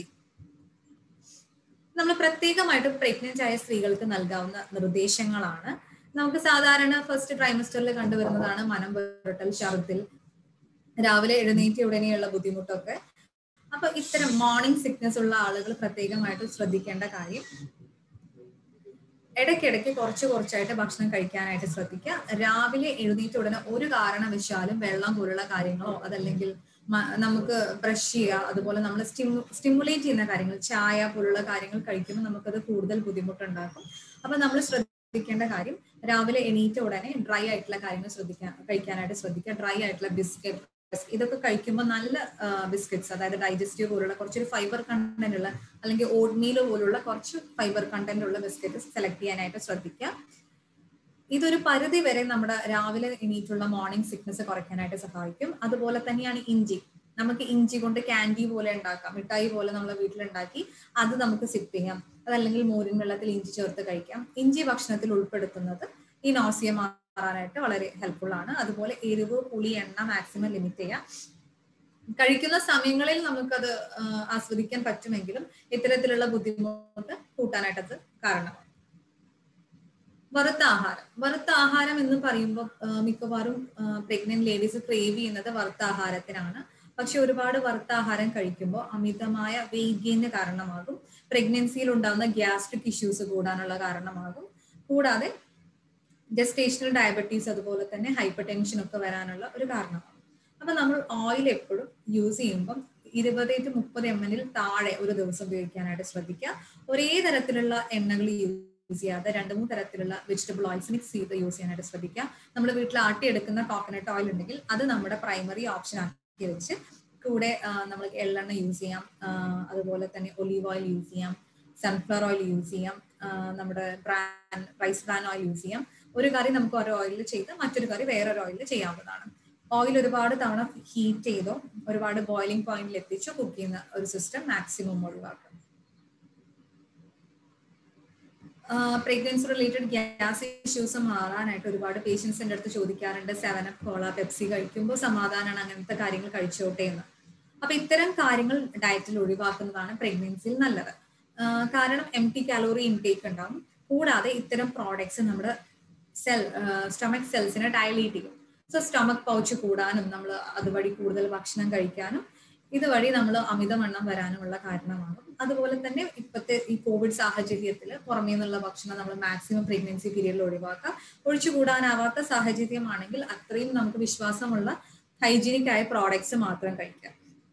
നമ്മൾ പ്രത്യേകമായിട്ട് പ്രഗ്നന്റ് ആയ സ്ത്രീകൾക്ക് നൽകാവുന്ന നിർദ്ദേശങ്ങളാണ് നമുക്ക് സാധാരണ ഫസ്റ്റ് ട്രൈമസ്റ്ററിൽ കണ്ടുവരുന്നതാണ് മനം പുരട്ടൽ ഛർദിൽ രാവിലെ എഴുന്നേറ്റ് ഉടനെയുള്ള ബുദ്ധിമുട്ടൊക്കെ അപ്പൊ ഇത്തരം മോർണിംഗ് സിക്നസ് ഉള്ള ആളുകൾ പ്രത്യേകമായിട്ട് ശ്രദ്ധിക്കേണ്ട കാര്യം ഇടയ്ക്കിടയ്ക്ക് കുറച്ച് കുറച്ചായിട്ട് ഭക്ഷണം കഴിക്കാനായിട്ട് ശ്രദ്ധിക്കുക രാവിലെ എഴുന്നേറ്റ് ഉടനെ ഒരു കാരണവശാലും വെള്ളം പോലുള്ള കാര്യങ്ങളോ അതല്ലെങ്കിൽ നമുക്ക് ബ്രഷ് ചെയ്യുക അതുപോലെ നമ്മൾ സ്റ്റിമു സ്റ്റിമുലേറ്റ് ചെയ്യുന്ന കാര്യങ്ങൾ ചായ പോലുള്ള കാര്യങ്ങൾ കഴിക്കുമ്പോൾ നമുക്കത് കൂടുതൽ ബുദ്ധിമുട്ടുണ്ടാക്കും അപ്പൊ നമ്മൾ ശ്രദ്ധിക്കേണ്ട കാര്യം രാവിലെ എണീറ്റ ഉടനെ ഡ്രൈ ആയിട്ടുള്ള കാര്യങ്ങൾ ശ്രദ്ധിക്കാൻ കഴിക്കാനായിട്ട് ശ്രദ്ധിക്കുക ഡ്രൈ ആയിട്ടുള്ള ബിസ്ക്കറ്റ് ഇതൊക്കെ കഴിക്കുമ്പോൾ നല്ല ബിസ്ക്കറ്റ്സ് അതായത് ഡൈജസ്റ്റീവ് പോലുള്ള കുറച്ചൊരു ഫൈബർ കണ്ടന്റ് ഉള്ള അല്ലെങ്കിൽ ഓട്മീൽ പോലുള്ള കുറച്ച് ഫൈബർ കണ്ടന്റ് ഉള്ള ബിസ്ക്കറ്റ് സെലക്ട് ചെയ്യാനായിട്ട് ശ്രദ്ധിക്കുക ഇതൊരു പരിധി വരെ നമ്മുടെ രാവിലെ എണീറ്റുള്ള മോർണിംഗ് സിക്നസ് കുറയ്ക്കാനായിട്ട് സഹായിക്കും അതുപോലെ തന്നെയാണ് ഇഞ്ചി നമുക്ക് ഇഞ്ചി കൊണ്ട് ക്യാൻഡി പോലെ ഉണ്ടാക്കാം മിഠായി പോലെ നമ്മൾ വീട്ടിലുണ്ടാക്കി അത് നമുക്ക് സിപ്പ് ചെയ്യാം അതല്ലെങ്കിൽ മോരിൻ വെള്ളത്തിൽ ഇഞ്ചി ചേർത്ത് കഴിക്കാം ഇഞ്ചി ഭക്ഷണത്തിൽ ഉൾപ്പെടുത്തുന്നത് ഈ നോസിയ മാറാനായിട്ട് വളരെ ഹെൽപ്ഫുൾ ആണ് അതുപോലെ എരിവ് പുളി എണ്ണ മാക്സിമം ലിമിറ്റ് ചെയ്യാം കഴിക്കുന്ന സമയങ്ങളിൽ നമുക്കത് ആസ്വദിക്കാൻ പറ്റുമെങ്കിലും ഇത്തരത്തിലുള്ള ബുദ്ധിമുട്ട് കൂട്ടാനായിട്ട് അത് കാരണമാണ് വറുത്ത ആഹാരം വറുത്ത ആഹാരം എന്ന് പറയുമ്പോൾ മിക്കവാറും പ്രഗ്നന്റ് ലേഡീസ് ക്രേവ് ചെയ്യുന്നത് വറുത്ത ആഹാരത്തിനാണ് പക്ഷെ ഒരുപാട് വറുത്ത ആഹാരം കഴിക്കുമ്പോൾ അമിതമായ വെയിറ്റ് ഗെയിന് കാരണമാകും പ്രഗ്നൻസിയിൽ ഉണ്ടാകുന്ന ഗ്യാസ്ട്രിക് ഇഷ്യൂസ് കൂടാനുള്ള കാരണമാകും കൂടാതെ ജസ്റ്റേഷണൽ ഡയബറ്റീസ് അതുപോലെ തന്നെ ഹൈപ്പർ ടെൻഷൻ ഒക്കെ വരാനുള്ള ഒരു കാരണമാണ് അപ്പൊ നമ്മൾ ഓയിൽ എപ്പോഴും യൂസ് ചെയ്യുമ്പം ഇരുപത് ടു മുപ്പത് എം എല്ലിൽ താഴെ ഒരു ദിവസം ഉപയോഗിക്കാനായിട്ട് ശ്രദ്ധിക്കുക ഒരേ തരത്തിലുള്ള എണ്ണകൾ യൂസ് ചെയ്യാതെ രണ്ട് മൂന്ന് തരത്തിലുള്ള വെജിറ്റബിൾ ഓയിൽസ് മിക്സ് ചെയ്ത് യൂസ് ചെയ്യാനായിട്ട് ശ്രദ്ധിക്കുക നമ്മൾ വീട്ടിൽ ആട്ടിയെടുക്കുന്ന കോക്കനട്ട് ഓയിൽ ഉണ്ടെങ്കിൽ അത് നമ്മുടെ പ്രൈമറി ഓപ്ഷൻ ആക്കി വെച്ച് കൂടെ നമ്മൾ എള്ളെണ്ണ യൂസ് ചെയ്യാം അതുപോലെ തന്നെ ഒലീവ് ഓയിൽ യൂസ് ചെയ്യാം സൺഫ്ലവർ ഓയിൽ യൂസ് ചെയ്യാം നമ്മുടെ bran rice bran oil use ചെയ്യാം ഒരു കറി നമുക്ക് ഒരു ഓയിലിൽ ചെയ്ത് മറ്റൊരു കറി വേറൊരു ഓയിലിൽ ചെയ്യാവുന്നതാണ് ഓയിൽ ഒരുപാട് തവണ ഹീറ്റ് ചെയ്തോ ഒരുപാട് ബോയിലിംഗ് പോയിന്റിൽ എത്തിച്ചോ കുക്ക് ചെയ്യുന്ന ഒരു സിസ്റ്റം മാക്സിമം ഒഴിവാക്കും പ്രഗ്നൻസി റിലേറ്റഡ് ഗ്യാസ് ഇഷ്യൂസ് മാറാനായിട്ട് ഒരുപാട് പേഷ്യൻസ് എൻ്റെ അടുത്ത് ചോദിക്കാറുണ്ട് സെവൻ അപ്പ് കോള പെപ്സി കഴിക്കുമ്പോൾ സമാധാനമാണ് അങ്ങനത്തെ കാര്യങ്ങൾ കഴിച്ചോട്ടെ എന്ന് അപ്പൊ ഇത്തരം കാര്യങ്ങൾ ഡയറ്റിൽ ഒഴിവാക്കുന്നതാണ് പ്രഗ്നൻസിയിൽ നല്ലത് കാരണം എം ടി കാലോറി ഇൻടേക്ക് ഉണ്ടാവും കൂടാതെ ഇത്തരം പ്രോഡക്ട്സ് നമ്മുടെ സെൽ സ്റ്റൊമക് സെൽസിനെ ഡയലീറ്റ് ചെയ്യും സോ സ്റ്റൊമക് പൗച്ച് കൂടാനും നമ്മൾ അതുവഴി കൂടുതൽ ഭക്ഷണം കഴിക്കാനും ഇതുവഴി നമ്മൾ അമിതവണ്ണം വരാനുമുള്ള കാരണമാകും അതുപോലെ തന്നെ ഇപ്പോഴത്തെ ഈ കോവിഡ് സാഹചര്യത്തിൽ പുറമേ നിന്നുള്ള ഭക്ഷണം നമ്മൾ മാക്സിമം പ്രഗ്നൻസി പീരീഡിൽ ഒഴിവാക്കുക ഒഴിച്ചുകൂടാനാവാത്ത സാഹചര്യമാണെങ്കിൽ അത്രയും നമുക്ക് വിശ്വാസമുള്ള ഹൈജീനിക് ആയ പ്രോഡക്ട്സ് മാത്രം കഴിക്കാം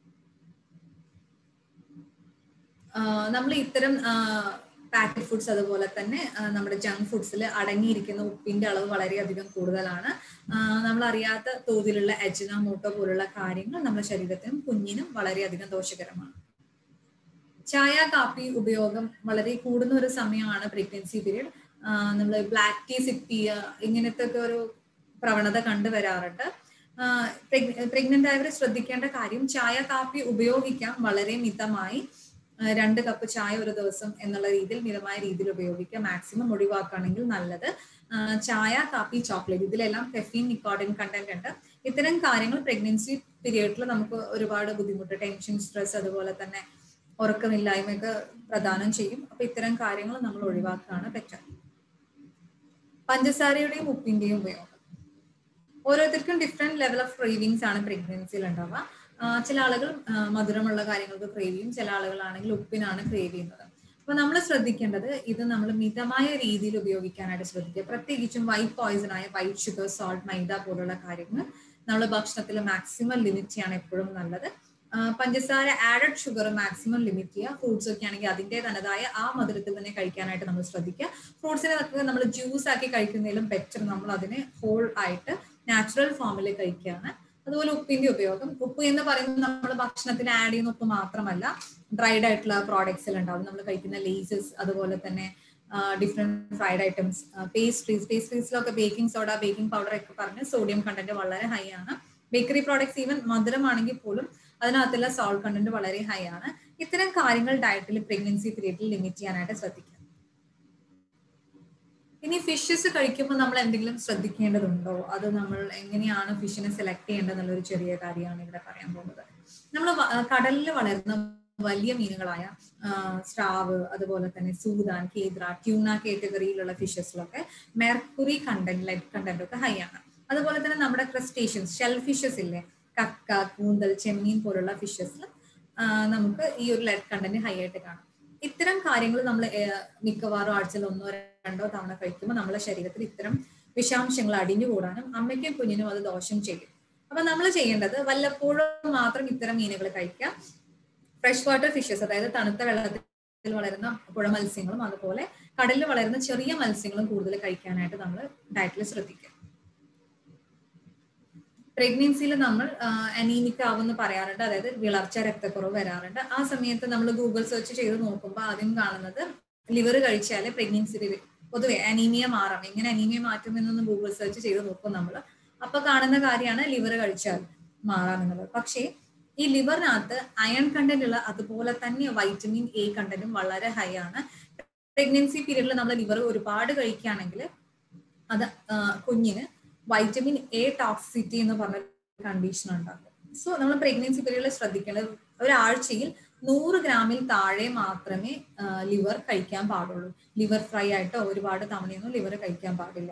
നമ്മൾ ഇത്തരം പാക്കറ്റ് ഫുഡ്സ് അതുപോലെ തന്നെ നമ്മുടെ ജങ്ക് ഫുഡ്സിൽ അടങ്ങിയിരിക്കുന്ന ഉപ്പിന്റെ അളവ് വളരെയധികം കൂടുതലാണ് നമ്മൾ അറിയാത്ത തോതിലുള്ള എജിനോമോട്ടോ പോലുള്ള കാര്യങ്ങൾ നമ്മുടെ ശരീരത്തിനും കുഞ്ഞിനും വളരെയധികം ദോഷകരമാണ് ചായ കാപ്പി ഉപയോഗം വളരെ കൂടുന്ന ഒരു സമയമാണ് പ്രഗ്നൻസി പീരീഡ് നമ്മൾ ബ്ലാക്ക് ടീ സിപ്പ് ചെയ്യുക ഇങ്ങനത്തെ ഒക്കെ ഒരു പ്രവണത കണ്ടുവരാറുണ്ട് പ്രഗ്നന്റ് ആയവർ ശ്രദ്ധിക്കേണ്ട കാര്യം ചായ കാപ്പി ഉപയോഗിക്കാം വളരെ മിതമായി രണ്ട് കപ്പ് ചായ ഒരു ദിവസം എന്നുള്ള രീതിയിൽ മിതമായ രീതിയിൽ ഉപയോഗിക്കുക മാക്സിമം ഒഴിവാക്കുകയാണെങ്കിൽ നല്ലത് ചായ കാപ്പി ചോക്ലേറ്റ് ഇതിലെല്ലാം കെഫീൻ നിക്കോട്ടിൻ കണ്ടന്റ് ഉണ്ട് ഇത്തരം കാര്യങ്ങൾ പ്രഗ്നൻസി പീരിയഡിൽ നമുക്ക് ഒരുപാട് ബുദ്ധിമുട്ട് ടെൻഷൻ സ്ട്രെസ് അതുപോലെ തന്നെ ഉറക്കമില്ലായ്മയൊക്കെ പ്രദാനം ചെയ്യും അപ്പൊ ഇത്തരം കാര്യങ്ങൾ നമ്മൾ ഒഴിവാക്കുകയാണ് ബെറ്റർ പഞ്ചസാരയുടെയും ഉപ്പിന്റെയും ഉപയോഗം ഓരോരുത്തർക്കും ഡിഫറെന്റ് ലെവൽ ഓഫ് ക്രേവിങ്സ് ആണ് പ്രഗ്നൻസിയിൽ ഉണ്ടാവുക ചില ആളുകൾ മധുരമുള്ള കാര്യങ്ങൾക്ക് ക്രേവ് ചെയ്യും ചില ആളുകളാണെങ്കിൽ ഉപ്പിനാണ് ക്രേവ് ചെയ്യുന്നത് അപ്പൊ നമ്മൾ ശ്രദ്ധിക്കേണ്ടത് ഇത് നമ്മൾ മിതമായ രീതിയിൽ ഉപയോഗിക്കാനായിട്ട് ശ്രദ്ധിക്കുക പ്രത്യേകിച്ചും വൈറ്റ് പോയിസൺ ആയ വൈറ്റ് ഷുഗർ സോൾട്ട് മൈദ പോലുള്ള കാര്യങ്ങൾ നമ്മൾ ഭക്ഷണത്തിൽ മാക്സിമം ലിമിറ്റ് ചെയ്യാണ് എപ്പോഴും നല്ലത് പഞ്ചസാര ആഡഡ് ഷുഗർ മാക്സിമം ലിമിറ്റ് ചെയ്യുക ഫ്രൂട്ട്സ് ഒക്കെ ആണെങ്കിൽ അതിൻ്റെ തനതായ ആ മധുരത്തിൽ തന്നെ കഴിക്കാനായിട്ട് നമ്മൾ ശ്രദ്ധിക്കുക ഫ്രൂട്ട്സിനെ നമ്മൾ ജ്യൂസ് ആക്കി കഴിക്കുന്നതിലും ബെറ്റർ നമ്മൾ അതിനെ ഹോൾ ആയിട്ട് നാച്ചുറൽ ഫോമിൽ കഴിക്കുകയാണ് അതുപോലെ ഉപ്പിന്റെ ഉപയോഗം ഉപ്പ് എന്ന് പറയുന്നത് നമ്മൾ ഭക്ഷണത്തിന് ആഡ് ചെയ്യുന്ന ഉപ്പ് മാത്രമല്ല ഡ്രൈഡ് ആയിട്ടുള്ള പ്രോഡക്ട്സിൽ ഉണ്ടാവും നമ്മൾ കഴിക്കുന്ന ലേസസ് അതുപോലെ തന്നെ ഡിഫറെന്റ് ഫ്രൈഡ് ഐറ്റംസ് പേസ്ട്രീസ് പേസ്ട്രീസിലൊക്കെ ബേക്കിംഗ് സോഡ ബേക്കിംഗ് പൗഡർ ഒക്കെ പറഞ്ഞ് സോഡിയം കണ്ടന്റ് വളരെ ഹൈ ആണ് ബേക്കറി പ്രോഡക്ട്സ് ഈവൻ മധുരമാണെങ്കിൽ പോലും അതിനകത്തുള്ള സോൾട്ട് കണ്ടന്റ് വളരെ ഹൈ ആണ് ഇത്തരം കാര്യങ്ങൾ ഡയറ്റിൽ പ്രഗ്നൻസി പീരീഡിൽ ലിമിറ്റ് ചെയ്യാനായിട്ട് ശ്രദ്ധിക്കുക ഇനി ഫിഷസ് കഴിക്കുമ്പോൾ നമ്മൾ എന്തെങ്കിലും ശ്രദ്ധിക്കേണ്ടതുണ്ടോ അത് നമ്മൾ എങ്ങനെയാണ് ഫിഷിനെ സെലക്ട് ചെയ്യേണ്ടത് എന്നുള്ളൊരു ചെറിയ കാര്യമാണ് ഇവിടെ പറയാൻ പോകുന്നത് നമ്മൾ കടലിൽ വളരുന്ന വലിയ മീനുകളായ സ്ട്രാവ് അതുപോലെ തന്നെ സൂദാൻ കേദ്ര ട്യൂണ കാറ്റഗറിയിലുള്ള ഫിഷസിലൊക്കെ മെർക്കുറി കണ്ടന്റ് ലെഡ് കണ്ടന്റ് ഒക്കെ ഹൈ ആണ് അതുപോലെ തന്നെ നമ്മുടെ ക്രസ്റ്റേഷ്യൻസ് ഷെൽ ഫിഷസ് ഇല്ലേ കക്ക കൂന്തൽ ചെമ്മീൻ പോലുള്ള ഫിഷസിൽ നമുക്ക് ഈ ഒരു ലെഡ് കണ്ടന്റ് ഹൈ ആയിട്ട് കാണാം ഇത്തരം കാര്യങ്ങൾ നമ്മൾ മിക്കവാറും ആഴ്ചയിൽ ഒന്നോ രണ്ടോ തവണ കഴിക്കുമ്പോൾ നമ്മുടെ ശരീരത്തിൽ ഇത്തരം വിഷാംശങ്ങൾ അടിഞ്ഞുകൂടാനും അമ്മയ്ക്കും കുഞ്ഞിനും അത് ദോഷം ചെയ്യും അപ്പൊ നമ്മൾ ചെയ്യേണ്ടത് വല്ലപ്പോഴും മാത്രം ഇത്തരം മീനുകൾ കഴിക്കുക ഫ്രഷ് വാട്ടർ ഫിഷസ് അതായത് തണുത്ത വെള്ളത്തിൽ വളരുന്ന പുഴ മത്സ്യങ്ങളും അതുപോലെ കടലിൽ വളരുന്ന ചെറിയ മത്സ്യങ്ങളും കൂടുതൽ കഴിക്കാനായിട്ട് നമ്മൾ ഡയറ്റിൽ ശ്രദ്ധിക്കുക പ്രഗ്നൻസിയിൽ നമ്മൾ അനീമിക് ആവുമെന്ന് പറയാറുണ്ട് അതായത് വിളർച്ച രക്തക്കുറവ് വരാറുണ്ട് ആ സമയത്ത് നമ്മൾ ഗൂഗിൾ സെർച്ച് ചെയ്ത് നോക്കുമ്പോൾ ആദ്യം കാണുന്നത് ലിവർ കഴിച്ചാൽ പ്രഗ്നൻസി പൊതുവെ അനീമിയ മാറാം എങ്ങനെ അനീമിയ മാറ്റും എന്നൊന്ന് ഗൂഗിൾ സെർച്ച് ചെയ്ത് നോക്കും നമ്മൾ അപ്പൊ കാണുന്ന കാര്യമാണ് ലിവർ കഴിച്ചാൽ മാറാമെന്നുള്ളത് പക്ഷേ ഈ ലിവറിനകത്ത് അയൺ കണ്ടന്റ് ഉള്ള അതുപോലെ തന്നെ വൈറ്റമിൻ എ കണ്ടന്റും വളരെ ഹൈ ആണ് പ്രഗ്നൻസി പീരീഡിൽ നമ്മൾ ലിവർ ഒരുപാട് കഴിക്കുകയാണെങ്കിൽ അത് കുഞ്ഞിന് വൈറ്റമിൻ എ ടോക്സിറ്റി എന്ന് പറഞ്ഞ കണ്ടീഷൻ ഉണ്ടാകും സോ നമ്മൾ പ്രഗ്നൻസി പീരീഡിൽ ശ്രദ്ധിക്കേണ്ടത് ഒരാഴ്ചയിൽ നൂറ് ഗ്രാമിൽ താഴെ മാത്രമേ ലിവർ കഴിക്കാൻ പാടുള്ളൂ ലിവർ ഫ്രൈ ആയിട്ടോ ഒരുപാട് തവണയൊന്നും ലിവർ കഴിക്കാൻ പാടില്ല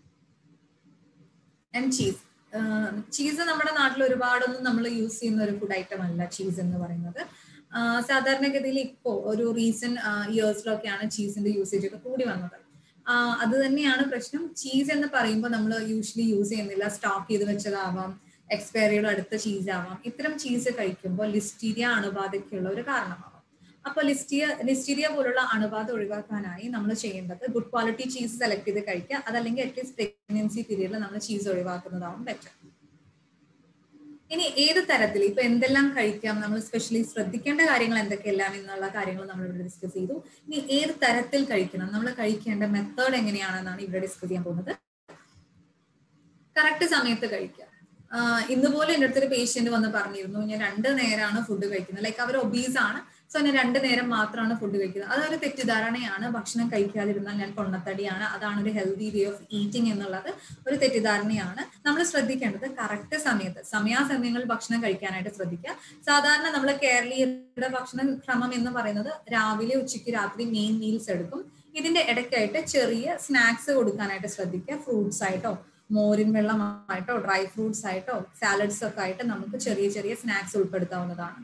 ആൻഡ് ചീസ് ചീസ് നമ്മുടെ നാട്ടിൽ ഒരുപാടൊന്നും നമ്മൾ യൂസ് ചെയ്യുന്ന ഒരു ഫുഡ് ഐറ്റം അല്ല ചീസ് എന്ന് പറയുന്നത് സാധാരണഗതിയിൽ ഇപ്പോൾ ഒരു റീസെന്റ് ഇയേഴ്സിലൊക്കെയാണ് ചീസിന്റെ യൂസേജ് ഒക്കെ കൂടി വന്നത് അത് തന്നെയാണ് പ്രശ്നം ചീസ് എന്ന് പറയുമ്പോൾ നമ്മൾ യൂഷ്വലി യൂസ് ചെയ്യുന്നില്ല സ്റ്റോക്ക് ചെയ്ത് വെച്ചതാവാം എക്സ്പയറിയുടെ അടുത്ത ചീസ് ആവാം ഇത്തരം ചീസ് കഴിക്കുമ്പോൾ ലിസ്റ്റീരിയ അണുബാധയ്ക്കുള്ള ഒരു കാരണമാവാം അപ്പൊ ലിസ്റ്റീരിയ ലിസ്റ്റീരിയ പോലുള്ള അണുബാധ ഒഴിവാക്കാനായി നമ്മൾ ചെയ്യേണ്ടത് ഗുഡ് ക്വാളിറ്റി ചീസ് സെലക്ട് ചെയ്ത് കഴിക്കുക അതല്ലെങ്കിൽ അറ്റ്ലീസ്റ്റ് പ്രഗ്നൻസി പീരീഡിൽ നമ്മൾ ചീസ് ഒഴിവാക്കുന്നതാവും ബെറ്റർ ഇനി ഏത് തരത്തിൽ ഇപ്പൊ എന്തെല്ലാം കഴിക്കാം നമ്മൾ സ്പെഷ്യലി ശ്രദ്ധിക്കേണ്ട കാര്യങ്ങൾ എന്തൊക്കെയെല്ലാം എന്നുള്ള കാര്യങ്ങൾ നമ്മൾ ഇവിടെ ഡിസ്കസ് ചെയ്തു ഇനി ഏത് തരത്തിൽ കഴിക്കണം നമ്മൾ കഴിക്കേണ്ട മെത്തേഡ് എങ്ങനെയാണെന്നാണ് ഇവിടെ ഡിസ്കസ് ചെയ്യാൻ പോകുന്നത് കറക്റ്റ് സമയത്ത് കഴിക്കുക ഇന്ന് പോലെ എൻ്റെ അടുത്തൊരു പേഷ്യന്റ് വന്ന് പറഞ്ഞിരുന്നു ഞാൻ രണ്ട് നേരമാണ് ഫുഡ് കഴിക്കുന്നത് ലൈക്ക് അവർ ഒബീസ് ആണ് സോ ഞാൻ രണ്ട് നേരം മാത്രമാണ് ഫുഡ് കഴിക്കുന്നത് അതൊരു തെറ്റിദ്ധാരണയാണ് ഭക്ഷണം കഴിക്കാതിരുന്നാൽ ഞാൻ പൊണ്ണത്തടിയാണ് അതാണ് ഒരു ഹെൽത്തി വേ ഓഫ് ഈറ്റിംഗ് എന്നുള്ളത് ഒരു തെറ്റിദ്ധാരണയാണ് നമ്മൾ ശ്രദ്ധിക്കേണ്ടത് കറക്റ്റ് സമയത്ത് സമയാസമയങ്ങളിൽ ഭക്ഷണം കഴിക്കാനായിട്ട് ശ്രദ്ധിക്കുക സാധാരണ നമ്മൾ കേരളീയരുടെ ഭക്ഷണ ക്രമം എന്ന് പറയുന്നത് രാവിലെ ഉച്ചയ്ക്ക് രാത്രി മെയിൻ മീൽസ് എടുക്കും ഇതിന്റെ ഇടയ്ക്കായിട്ട് ചെറിയ സ്നാക്സ് കൊടുക്കാനായിട്ട് ശ്രദ്ധിക്കുക ഫ്രൂട്ട്സ് ആയിട്ടോ മോരിൻ വെള്ളമായിട്ടോ ഡ്രൈ ഫ്രൂട്ട്സ് ആയിട്ടോ സാലഡ്സ് ഒക്കെ ആയിട്ട് നമുക്ക് ചെറിയ ചെറിയ സ്നാക്സ് ഉൾപ്പെടുത്താവുന്നതാണ്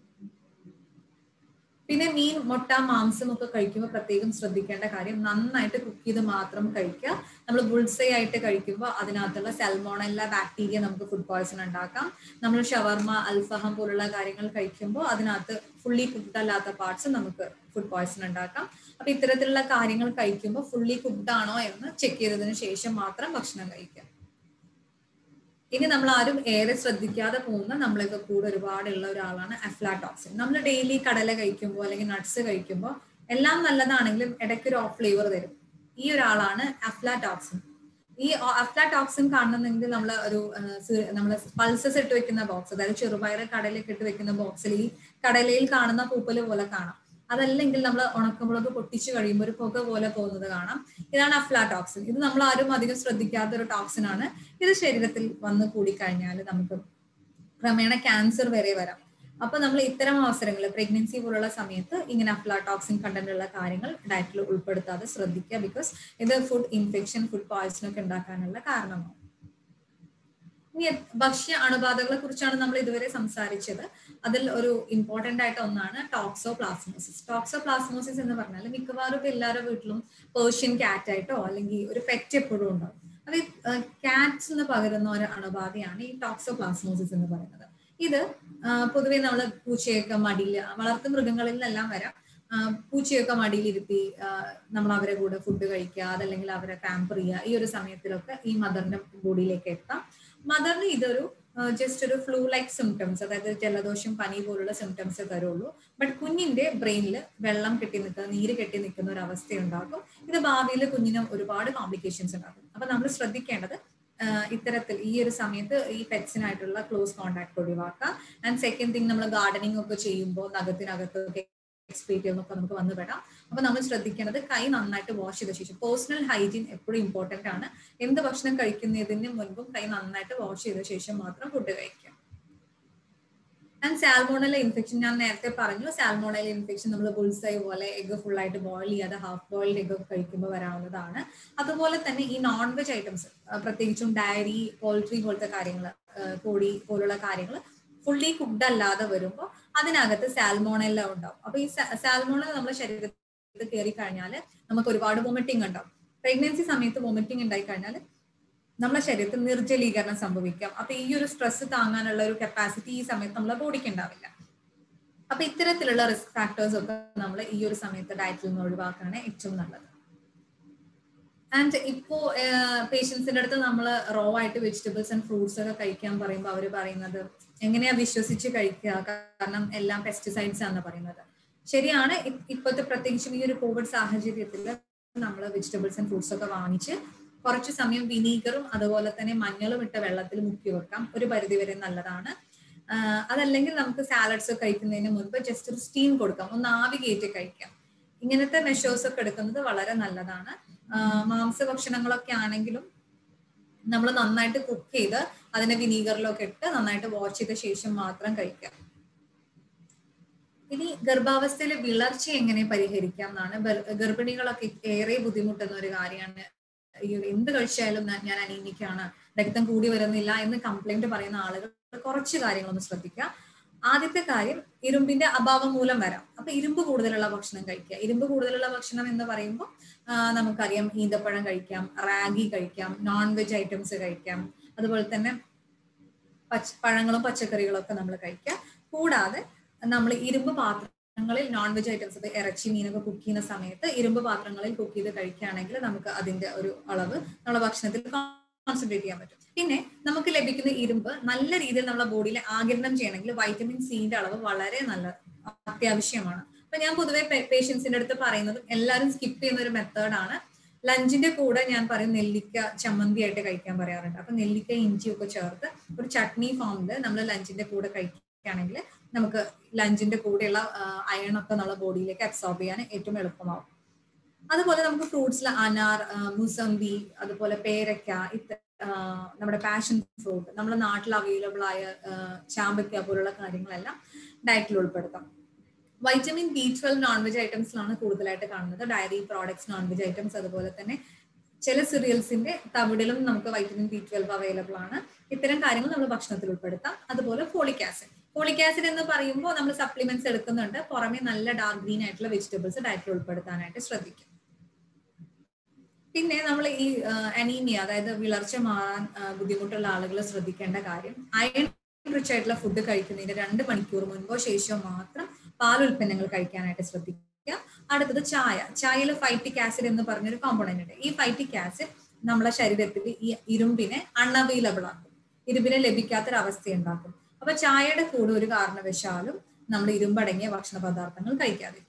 പിന്നെ മീൻ മുട്ട മാംസം ഒക്കെ കഴിക്കുമ്പോൾ പ്രത്യേകം ശ്രദ്ധിക്കേണ്ട കാര്യം നന്നായിട്ട് കുക്ക് ചെയ്ത് മാത്രം കഴിക്കുക നമ്മൾ ബുൾസൈ ആയിട്ട് കഴിക്കുമ്പോൾ അതിനകത്തുള്ള സെൽമോണല്ല ബാക്ടീരിയ നമുക്ക് ഫുഡ് പോയ്സൺ ഉണ്ടാക്കാം നമ്മൾ ഷവർമ അൽഫഹം പോലുള്ള കാര്യങ്ങൾ കഴിക്കുമ്പോൾ അതിനകത്ത് ഫുള്ളി കുക്ക്ഡ് അല്ലാത്ത പാർട്സ് നമുക്ക് ഫുഡ് പോയ്സൺ ഉണ്ടാക്കാം അപ്പൊ ഇത്തരത്തിലുള്ള കാര്യങ്ങൾ കഴിക്കുമ്പോൾ ഫുള്ളി കുക്ക്ഡ് ആണോ എന്ന് ചെക്ക് ചെയ്തതിന് ശേഷം മാത്രം ഭക്ഷണം കഴിക്കുക ഇനി നമ്മൾ ആരും ഏറെ ശ്രദ്ധിക്കാതെ പോകുന്ന നമ്മളൊക്കെ കൂടെ ഒരുപാടുള്ള ഒരാളാണ് അഫ്ലാടോക്സിൻ നമ്മൾ ഡെയിലി കടല കഴിക്കുമ്പോൾ അല്ലെങ്കിൽ നട്ട്സ് കഴിക്കുമ്പോൾ എല്ലാം നല്ലതാണെങ്കിലും ഇടയ്ക്ക് ഒരു ഓഫ് ഫ്ലേവർ തരും ഈ ഒരാളാണ് അഫ്ലാടോക്സിൻ ഈ അഫ്ലാടോക്സിൻ കാണുന്നെങ്കിൽ നമ്മൾ ഒരു നമ്മൾ പൾസസ് ഇട്ട് വെക്കുന്ന ബോക്സ് അതായത് ചെറുപയർ കടലൊക്കെ ഇട്ട് വെക്കുന്ന ബോക്സിൽ ഈ കടലയിൽ കാണുന്ന പൂപ്പല് പോലെ കാണാം അതല്ലെങ്കിൽ നമ്മൾ ഉണക്കമുളക് പൊട്ടിച്ചു കഴിയുമ്പോൾ ഒരു പുക പോലെ പോകുന്നത് കാണാം ഇതാണ് അഫ്ലാടോക്സിൻ ഇത് നമ്മൾ ആരും അധികം ശ്രദ്ധിക്കാത്ത ഒരു ടോക്സിൻ ആണ് ഇത് ശരീരത്തിൽ വന്ന് കൂടിക്കഴിഞ്ഞാൽ നമുക്ക് ക്രമേണ ക്യാൻസർ വരെ വരാം അപ്പൊ നമ്മൾ ഇത്തരം അവസരങ്ങൾ പ്രഗ്നൻസി പോലുള്ള സമയത്ത് ഇങ്ങനെ അഫ്ലാടോക്സിൻ കണ്ടന്റ് ഉള്ള കാര്യങ്ങൾ ഡയറ്റിൽ ഉൾപ്പെടുത്താതെ ശ്രദ്ധിക്കുക ബിക്കോസ് ഇത് ഫുഡ് ഇൻഫെക്ഷൻ ഫുഡ് പോയ്സൺ ഒക്കെ ഉണ്ടാക്കാനുള്ള കാരണമാണ് ഇനി ഭക്ഷ്യ അണുബാധകളെ കുറിച്ചാണ് നമ്മൾ ഇതുവരെ സംസാരിച്ചത് അതിൽ ഒരു ഇമ്പോർട്ടന്റ് ആയിട്ട് ഒന്നാണ് ടോക്സോ പ്ലാസ്മോസിസ് ടോക്സോ പ്ലാസ്മോസിസ് എന്ന് പറഞ്ഞാൽ മിക്കവാറും ഇപ്പൊ എല്ലാവരുടെ വീട്ടിലും പേർഷ്യൻ കാറ്റ് ആയിട്ടോ അല്ലെങ്കിൽ ഒരു പെറ്റ് എപ്പോഴും ഉണ്ടാവും അത് കാറ്റ്സിന് പകരുന്ന ഒരു അണുബാധയാണ് ഈ ടോക്സോ പ്ലാസ്മോസിസ് എന്ന് പറയുന്നത് ഇത് പൊതുവെ നമ്മൾ പൂച്ചയൊക്കെ മടിയിൽ വളർത്തു മൃഗങ്ങളിൽ നിന്നെല്ലാം വരാം പൂച്ചയൊക്കെ മടിയിലിരുത്തി നമ്മൾ അവരെ കൂടെ ഫുഡ് കഴിക്കുക അതല്ലെങ്കിൽ അവരെ പാമ്പർ ചെയ്യുക ഈ ഒരു സമയത്തിലൊക്കെ ഈ മദറിന്റെ ബോഡിയിലേക്ക് എത്താം മദറിന് ഇതൊരു ജസ്റ്റ് ഒരു ഫ്ലൂ ലൈക്ക് സിംറ്റംസ് അതായത് ജലദോഷം പനി പോലുള്ള സിംറ്റംസ് തരുള്ളൂ ബട്ട് കുഞ്ഞിന്റെ ബ്രെയിനിൽ വെള്ളം കെട്ടി നിൽക്കുന്ന നീര് കെട്ടി നിൽക്കുന്ന ഒരു അവസ്ഥ ഉണ്ടാക്കും ഇത് ഭാവിയിൽ കുഞ്ഞിന് ഒരുപാട് കോംപ്ലിക്കേഷൻസ് ഉണ്ടാക്കും അപ്പൊ നമ്മൾ ശ്രദ്ധിക്കേണ്ടത് ഇത്തരത്തിൽ ഈ ഒരു സമയത്ത് ഈ പെറ്റ്സിനായിട്ടുള്ള ക്ലോസ് കോണ്ടാക്ട് ഒഴിവാക്കാം ആൻഡ് സെക്കൻഡ് തിങ് നമ്മൾ ഗാർഡനിങ് ഒക്കെ ചെയ്യുമ്പോൾ നഖത്തിനകത്തൊക്കെ എക്സ്പീരിയൽ എന്നൊക്കെ നമുക്ക് വന്നു പെടാം അപ്പൊ നമ്മൾ ശ്രദ്ധിക്കേണ്ടത് കൈ നന്നായിട്ട് വാഷ് ചെയ്ത ശേഷം പേഴ്സണൽ ഹൈജീൻ എപ്പോഴും ഇമ്പോർട്ടന്റ് ആണ് എന്ത് ഭക്ഷണം കഴിക്കുന്നതിന് മുൻപും കൈ നന്നായിട്ട് വാഷ് ചെയ്ത ശേഷം മാത്രം ഫുഡ് കഴിക്കാം ആൻഡ് സാൽമോണല ഇൻഫെക്ഷൻ ഞാൻ നേരത്തെ പറഞ്ഞു സാൽമോണല ഇൻഫെക്ഷൻ നമ്മൾ ബുൾസൈ പോലെ എഗ് ഫുൾ ആയിട്ട് ബോയിൽ ചെയ്യാതെ ഹാഫ് ബോയിൽഡ് എഗ് ഒക്കെ കഴിക്കുമ്പോൾ വരാവുന്നതാണ് അതുപോലെ തന്നെ ഈ നോൺ വെജ് ഐറ്റംസ് പ്രത്യേകിച്ചും ഡയറി പോൾട്രി പോലത്തെ കാര്യങ്ങൾ കോഴി പോലുള്ള കാര്യങ്ങൾ ഫുള്ളി കുക്ഡ് അല്ലാതെ വരുമ്പോൾ അതിനകത്ത് സാൽമോണെല്ല ഉണ്ടാവും അപ്പൊ ഈ സാൽമോണൽ നമ്മുടെ ശരീരത്തിൽ കയറി കഴിഞ്ഞാൽ നമുക്ക് ഒരുപാട് വൊമിറ്റിംഗ് ഉണ്ടാവും പ്രഗ്നൻസി സമയത്ത് വൊമിറ്റിംഗ് ഉണ്ടായി കഴിഞ്ഞാൽ നമ്മുടെ ശരീരത്തിൽ നിർജ്ജലീകരണം സംഭവിക്കാം അപ്പൊ ഈ ഒരു സ്ട്രെസ് താങ്ങാനുള്ള ഒരു കപ്പാസിറ്റി ഈ സമയത്ത് നമ്മളെ ബോഡിക്ക് ഉണ്ടാവില്ല അപ്പൊ ഇത്തരത്തിലുള്ള റിസ്ക് ഫാക്ടേഴ്സ് ഒക്കെ നമ്മൾ ഈ ഒരു സമയത്ത് ഡയറ്റിൽ നിന്ന് ഒഴിവാക്കാനാണ് ഏറ്റവും നല്ലത് ആൻഡ് ഇപ്പോ പേഷ്യൻസിന്റെ അടുത്ത് നമ്മൾ റോ ആയിട്ട് വെജിറ്റബിൾസ് ആൻഡ് ഫ്രൂട്ട്സ് ഒക്കെ കഴിക്കാൻ പറയുമ്പോൾ അവർ പറയുന്നത് എങ്ങനെയാ വിശ്വസിച്ച് കഴിക്കുക കാരണം എല്ലാം പെസ്റ്റിസൈഡ്സ് ആണെന്ന് പറയുന്നത് ശരിയാണ് ഇപ്പോഴത്തെ പ്രത്യേകിച്ചും ഈ ഒരു കോവിഡ് സാഹചര്യത്തിൽ നമ്മൾ വെജിറ്റബിൾസ് ആൻഡ് ഫ്രൂട്ട്സ് ഒക്കെ വാങ്ങിച്ച് കുറച്ച് സമയം വിനീഗറും അതുപോലെ തന്നെ മഞ്ഞളും ഇട്ട വെള്ളത്തിൽ മുക്കി വെക്കാം ഒരു പരിധിവരെ നല്ലതാണ് അതല്ലെങ്കിൽ നമുക്ക് സാലഡ്സ് കഴിക്കുന്നതിന് മുൻപ് ജസ്റ്റ് ഒരു സ്റ്റീം കൊടുക്കാം ഒന്ന് ആവി കയറ്റി കഴിക്കാം ഇങ്ങനത്തെ മെഷേഴ്സ് ഒക്കെ എടുക്കുന്നത് വളരെ നല്ലതാണ് മാംസഭക്ഷണങ്ങളൊക്കെ ആണെങ്കിലും നമ്മൾ നന്നായിട്ട് കുക്ക് ചെയ്ത് അതിനെ വിനീഗറിലൊക്കെ ഇട്ട് നന്നായിട്ട് വാഷ് ചെയ്ത ശേഷം മാത്രം കഴിക്കാം ഇനി ഗർഭാവസ്ഥയിലെ വിളർച്ച എങ്ങനെ പരിഹരിക്കാം എന്നാണ് ഗർഭിണികളൊക്കെ ഏറെ ബുദ്ധിമുട്ടുന്ന ഒരു കാര്യമാണ് എന്ത് കഴിച്ചാലും ഞാൻ അനീമിക്കാണ് രക്തം കൂടി വരുന്നില്ല എന്ന് കംപ്ലൈന്റ് പറയുന്ന ആളുകൾ കുറച്ച് കാര്യങ്ങളൊന്ന് ശ്രദ്ധിക്കുക ആദ്യത്തെ കാര്യം ഇരുമ്പിന്റെ അഭാവം മൂലം വരാം അപ്പൊ ഇരുമ്പ് കൂടുതലുള്ള ഭക്ഷണം കഴിക്കുക ഇരുമ്പ് കൂടുതലുള്ള ഭക്ഷണം എന്ന് പറയുമ്പോൾ നമുക്കറിയാം ഈന്തപ്പഴം കഴിക്കാം റാഗി കഴിക്കാം നോൺ വെജ് ഐറ്റംസ് കഴിക്കാം അതുപോലെ തന്നെ പച്ച പഴങ്ങളും പച്ചക്കറികളും ഒക്കെ നമ്മൾ കഴിക്കുക കൂടാതെ നമ്മൾ ഇരുമ്പ് പാത്രങ്ങളിൽ നോൺ വെജ് ഐറ്റംസ് ഇറച്ചി മീനൊക്കെ കുക്ക് ചെയ്യുന്ന സമയത്ത് ഇരുമ്പ് പാത്രങ്ങളിൽ കുക്ക് ചെയ്ത് കഴിക്കുകയാണെങ്കിൽ നമുക്ക് അതിന്റെ ഒരു അളവ് നമ്മുടെ ഭക്ഷണത്തിൽ കോൺസെൻട്രേറ്റ് ചെയ്യാൻ പറ്റും പിന്നെ നമുക്ക് ലഭിക്കുന്ന ഇരുമ്പ് നല്ല രീതിയിൽ നമ്മുടെ ബോഡിയിൽ ആകിരണം ചെയ്യണമെങ്കിൽ വൈറ്റമിൻ സിന്റെ അളവ് വളരെ നല്ല അത്യാവശ്യമാണ് അപ്പൊ ഞാൻ പൊതുവെ പേഷ്യൻസിന്റെ അടുത്ത് പറയുന്നത് എല്ലാവരും സ്കിപ്പ് ചെയ്യുന്ന ഒരു മെത്തേഡാണ് ലഞ്ചിന്റെ കൂടെ ഞാൻ പറയും നെല്ലിക്ക ചമ്മന്തി ആയിട്ട് കഴിക്കാൻ പറയാറുണ്ട് അപ്പൊ നെല്ലിക്ക ഇഞ്ചിയൊക്കെ ചേർത്ത് ഒരു ചട്നി ഫോമിൽ നമ്മൾ ലഞ്ചിന്റെ കൂടെ കഴിക്കുകയാണെങ്കിൽ നമുക്ക് ലഞ്ചിന്റെ കൂടെയുള്ള അയൺ ഒക്കെ നമ്മുടെ ബോഡിയിലേക്ക് അബ്സോർബ് ചെയ്യാൻ ഏറ്റവും എളുപ്പമാവും അതുപോലെ നമുക്ക് ഫ്രൂട്ട്സിൽ അനാർ മുസംബി അതുപോലെ പേരയ്ക്ക ഇത്ത നമ്മുടെ പാഷൻ ഫ്രൂട്ട് നമ്മുടെ നാട്ടിൽ അവൈലബിൾ ആയ ചാമ്പയ്ക്ക പോലുള്ള കാര്യങ്ങളെല്ലാം ഡയറ്റിൽ ഉൾപ്പെടുത്താം vitamin B twelve non veg ഐറ്റംസിലാണ് കൂടുതലായിട്ട് കാണുന്നത് dairy products non veg items അതുപോലെ തന്നെ ചില സിറിയൽസിന്റെ തവിടിലും നമുക്ക് വൈറ്റമിൻ ബി ട്വൽവ് അവൈലബിൾ ആണ് ഇത്തരം കാര്യങ്ങൾ നമ്മൾ ഭക്ഷണത്തിൽ ഉൾപ്പെടുത്താം അതുപോലെ ഫോളിക് ആസിഡ് ഫോളിക് ആസിഡ് എന്ന് പറയുമ്പോൾ നമ്മൾ സപ്ലിമെന്റ്സ് എടുക്കുന്നുണ്ട് പുറമെ നല്ല ഡാർക്ക് ഗ്രീൻ ആയിട്ടുള്ള വെജിറ്റബിൾസ് ഡയറ്റിൽ ഉൾപ്പെടുത്താനായിട്ട് ശ്രദ്ധിക്കും പിന്നെ നമ്മൾ ഈ അനീമിയ അതായത് വിളർച്ച മാറാൻ ബുദ്ധിമുട്ടുള്ള ആളുകൾ ശ്രദ്ധിക്കേണ്ട കാര്യം അയൺ റിച്ച് ആയിട്ടുള്ള ഫുഡ് കഴിക്കുന്നതിന് രണ്ട് മണിക്കൂർ മുൻപോ ശേഷമോ മാത്രം പാലുൽപ്പന്നങ്ങൾ കഴിക്കാനായിട്ട് ശ്രദ്ധിക്കുക അടുത്തത് ചായ ചായയിൽ ഫൈറ്റിക് ആസിഡ് എന്ന് പറഞ്ഞൊരു കോമ്പണന്റ് ഉണ്ട് ഈ ഫൈറ്റിക് ആസിഡ് നമ്മളെ ശരീരത്തിൽ ഈ ഇരുമ്പിനെ അൺഅവൈലബിൾ ആക്കും ഇരുമ്പിനെ ലഭിക്കാത്തൊരവസ്ഥ ഉണ്ടാക്കും അപ്പൊ ചായയുടെ കൂടെ ഒരു കാരണവശാലും നമ്മൾ ഇരുമ്പടങ്ങിയ ഭക്ഷണ പദാർത്ഥങ്ങൾ കഴിക്കാതിരിക്കുക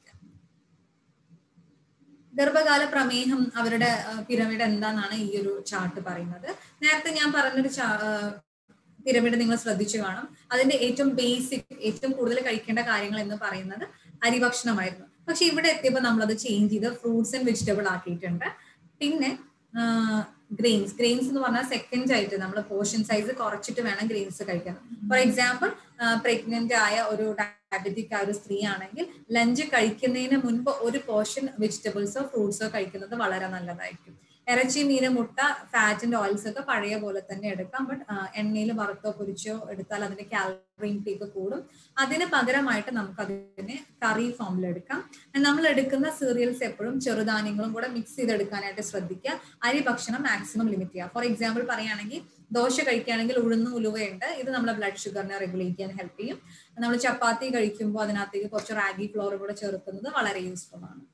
ഗർഭകാല പ്രമേഹം അവരുടെ പിരമിഡ് എന്താണെന്നാണ് ഈ ഒരു ചാർട്ട് പറയുന്നത് നേരത്തെ ഞാൻ പറഞ്ഞൊരു പിരമിഡ് നിങ്ങൾ ശ്രദ്ധിച്ചു കാണും അതിന്റെ ഏറ്റവും ബേസിക് ഏറ്റവും കൂടുതൽ കഴിക്കേണ്ട കാര്യങ്ങൾ എന്ന് പറയുന്നത് അരിഭക്ഷണമായിരുന്നു പക്ഷെ ഇവിടെ എത്തിയപ്പോൾ നമ്മളത് ചേഞ്ച് ചെയ്ത് ഫ്രൂട്ട്സ് ആൻഡ് വെജിറ്റബിൾ ആക്കിയിട്ടുണ്ട് പിന്നെ ഗ്രെയിൻസ് ഗ്രെയിൻസ് എന്ന് പറഞ്ഞാൽ സെക്കൻഡ് ആയിട്ട് നമ്മൾ പോർഷൻ സൈസ് കുറച്ചിട്ട് വേണം ഗ്രെയിൻസ് കഴിക്കാൻ ഫോർ എക്സാമ്പിൾ പ്രഗ്നന്റ് ആയ ഒരു ഡയബറ്റിക് ആയ ഒരു സ്ത്രീ ആണെങ്കിൽ ലഞ്ച് കഴിക്കുന്നതിന് മുൻപ് ഒരു പോർഷൻ വെജിറ്റബിൾസോ ഫ്രൂട്ട്സോ കഴിക്കുന്നത് വളരെ നല്ലതായിരിക്കും ഇറച്ചി മീന് മുട്ട ഫാറ്റിന്റെ ഓയിൽസ് ഒക്കെ പഴയ പോലെ തന്നെ എടുക്കാം ബട്ട് എണ്ണയിൽ വറുത്തോ പൊരിച്ചോ എടുത്താൽ അതിന്റെ കാലറി ഇൻടേക്ക് കൂടും അതിന് പകരമായിട്ട് നമുക്ക് അതിനെ കറി ഫോമിൽ എടുക്കാം നമ്മൾ എടുക്കുന്ന സീറിയൽസ് എപ്പോഴും ചെറുധാന്യങ്ങളും കൂടെ മിക്സ് ചെയ്തെടുക്കാനായിട്ട് ശ്രദ്ധിക്കുക അരി ഭക്ഷണം മാക്സിമം ലിമിറ്റ് ചെയ്യുക ഫോർ എക്സാമ്പിൾ പറയുകയാണെങ്കിൽ ദോശ കഴിക്കുകയാണെങ്കിൽ ഉഴുന്ന് ഉലുവയുണ്ട് ഇത് നമ്മുടെ ബ്ലഡ് ഷുഗറിനെ റെഗുലേറ്റ് ചെയ്യാൻ ഹെൽപ്പ് ചെയ്യും നമ്മൾ ചപ്പാത്തി കഴിക്കുമ്പോൾ അതിനകത്തേക്ക് കുറച്ച് റാഗി ഫ്ലോർ കൂടെ ചേർക്കുന്നത് വളരെ യൂസ്ഫുൾ ആണ്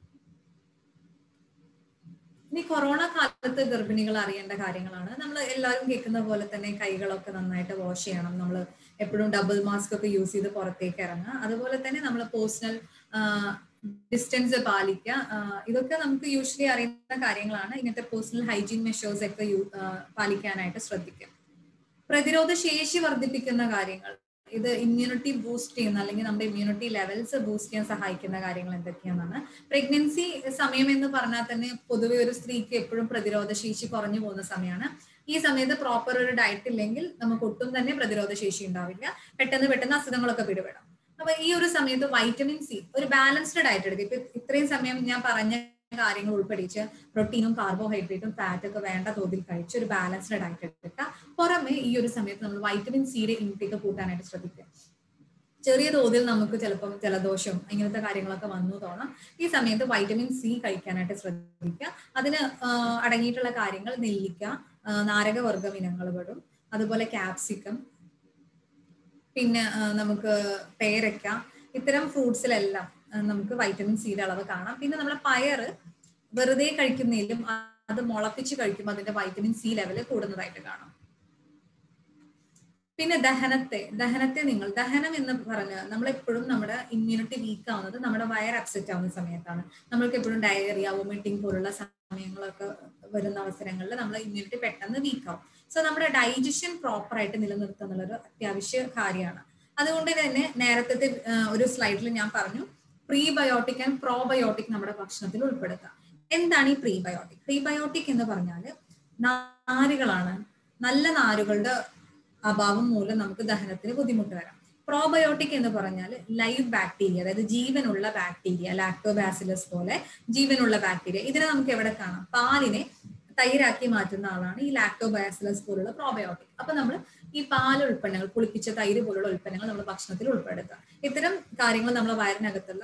ഇനി കൊറോണ കാലത്ത് ഗർഭിണികൾ അറിയേണ്ട കാര്യങ്ങളാണ് നമ്മൾ എല്ലാവരും കേൾക്കുന്ന പോലെ തന്നെ കൈകളൊക്കെ നന്നായിട്ട് വാഷ് ചെയ്യണം നമ്മൾ എപ്പോഴും ഡബിൾ മാസ്ക് ഒക്കെ യൂസ് ചെയ്ത് പുറത്തേക്ക് ഇറങ്ങുക അതുപോലെ തന്നെ നമ്മൾ പേഴ്സണൽ ഡിസ്റ്റൻസ് പാലിക്കുക ഇതൊക്കെ നമുക്ക് യൂഷ്വലി അറിയുന്ന കാര്യങ്ങളാണ് ഇങ്ങനത്തെ പേഴ്സണൽ ഹൈജീൻ മെഷേഴ്സ് ഒക്കെ പാലിക്കാനായിട്ട് ശ്രദ്ധിക്കുക പ്രതിരോധ ശേഷി വർദ്ധിപ്പിക്കുന്ന കാര്യങ്ങൾ ഇത് ഇമ്മ്യൂണിറ്റി ബൂസ്റ്റ് ചെയ്യുന്ന അല്ലെങ്കിൽ നമ്മുടെ ഇമ്മ്യൂണിറ്റി ലെവൽസ് ബൂസ്റ്റ് ചെയ്യാൻ സഹായിക്കുന്ന കാര്യങ്ങൾ എന്തൊക്കെയാണെന്നാണ് പ്രഗ്നൻസി സമയം എന്ന് പറഞ്ഞാൽ തന്നെ പൊതുവെ ഒരു സ്ത്രീക്ക് എപ്പോഴും പ്രതിരോധ ശേഷി കുറഞ്ഞു പോകുന്ന സമയമാണ് ഈ സമയത്ത് പ്രോപ്പർ ഒരു ഡയറ്റ് ഇല്ലെങ്കിൽ നമുക്ക് ഒട്ടും തന്നെ പ്രതിരോധ ശേഷി ഉണ്ടാവില്ല പെട്ടെന്ന് പെട്ടെന്ന് അസുഖങ്ങളൊക്കെ പിടിപെടാം അപ്പൊ ഈ ഒരു സമയത്ത് വൈറ്റമിൻ സി ഒരു ബാലൻസ്ഡ് ഡയറ്റ് എടുക്കുക ഇപ്പൊ ഇത്രയും സമയം ഞാൻ പറഞ്ഞ കാര്യങ്ങൾ ഉൾപ്പെടിച്ച് പ്രോട്ടീനും കാർബോഹൈഡ്രേറ്റും ഫാറ്റ് ഒക്കെ വേണ്ട തോതിൽ കഴിച്ച് ഒരു ബാലൻസ്ഡ് ഡയറ്റ് എടുക്കുക പുറമെ ഈ ഒരു സമയത്ത് നമ്മൾ വൈറ്റമിൻ സിയുടെ ഇൻടേക്ക് കൂട്ടാനായിട്ട് ശ്രദ്ധിക്കുക ചെറിയ തോതിൽ നമുക്ക് ചിലപ്പം ജലദോഷം ഇങ്ങനത്തെ കാര്യങ്ങളൊക്കെ വന്നു തോന്നാം ഈ സമയത്ത് വൈറ്റമിൻ സി കഴിക്കാനായിട്ട് ശ്രദ്ധിക്കുക അതിന് അടങ്ങിയിട്ടുള്ള കാര്യങ്ങൾ നെല്ലിക്ക നാരകവർഗം ഇനങ്ങൾ പെടും അതുപോലെ ക്യാപ്സിക്കം പിന്നെ നമുക്ക് പേരയ്ക്ക ഇത്തരം ഫ്രൂട്ട്സിലെല്ലാം നമുക്ക് വൈറ്റമിൻ സിയുടെ അളവ് കാണാം പിന്നെ നമ്മുടെ പയറ് വെറുതെ കഴിക്കുന്നതിലും അത് മുളപ്പിച്ച് കഴിക്കുമ്പോൾ അതിന്റെ വൈറ്റമിൻ സി ലെവൽ കൂടുന്നതായിട്ട് കാണാം പിന്നെ ദഹനത്തെ ദഹനത്തെ നിങ്ങൾ ദഹനം എന്ന് പറഞ്ഞ് നമ്മളെപ്പോഴും നമ്മുടെ ഇമ്മ്യൂണിറ്റി വീക്ക് ആവുന്നത് നമ്മുടെ വയർ അപ്സെറ്റ് ആവുന്ന സമയത്താണ് നമ്മൾക്ക് എപ്പോഴും ഡയറിയ വോമിറ്റിംഗ് പോലുള്ള സമയങ്ങളൊക്കെ വരുന്ന അവസരങ്ങളിൽ നമ്മുടെ ഇമ്മ്യൂണിറ്റി പെട്ടെന്ന് വീക്ക് ആവും സോ നമ്മുടെ ഡൈജഷൻ പ്രോപ്പർ ആയിട്ട് നിലനിർത്തുക എന്നുള്ളൊരു അത്യാവശ്യ കാര്യമാണ് അതുകൊണ്ട് തന്നെ നേരത്തെ ഒരു സ്ലൈഡിൽ ഞാൻ പറഞ്ഞു പ്രീബയോട്ടിക് ആൻഡ് പ്രോബയോട്ടിക് നമ്മുടെ ഭക്ഷണത്തിൽ ഉൾപ്പെടുത്താം എന്താണ് ഈ പ്രീബയോട്ടിക് പ്രീബയോട്ടിക് എന്ന് പറഞ്ഞാൽ നാരുകളാണ് നല്ല നാരുകളുടെ അഭാവം മൂലം നമുക്ക് ദഹനത്തിന് ബുദ്ധിമുട്ട് വരാം പ്രോബയോട്ടിക് എന്ന് പറഞ്ഞാൽ ലൈവ് ബാക്ടീരിയ അതായത് ജീവനുള്ള ബാക്ടീരിയ ലാക്ടോബാസിലസ് പോലെ ജീവനുള്ള ബാക്ടീരിയ ഇതിനെ നമുക്ക് എവിടെ കാണാം പാലിനെ തൈരാക്കി മാറ്റുന്ന ആളാണ് ഈ ലാക്ടോബാസിലസ് പോലുള്ള പ്രോബയോട്ടിക് അപ്പൊ നമ്മൾ ഈ പാൽ ഉൽപ്പന്നങ്ങൾ പുളിപ്പിച്ച തൈര് പോലുള്ള ഉൽപ്പന്നങ്ങൾ നമ്മൾ ഭക്ഷണത്തിൽ ഉൾപ്പെടുത്തുക ഇത്തരം കാര്യങ്ങൾ നമ്മുടെ വയറിനകത്തുള്ള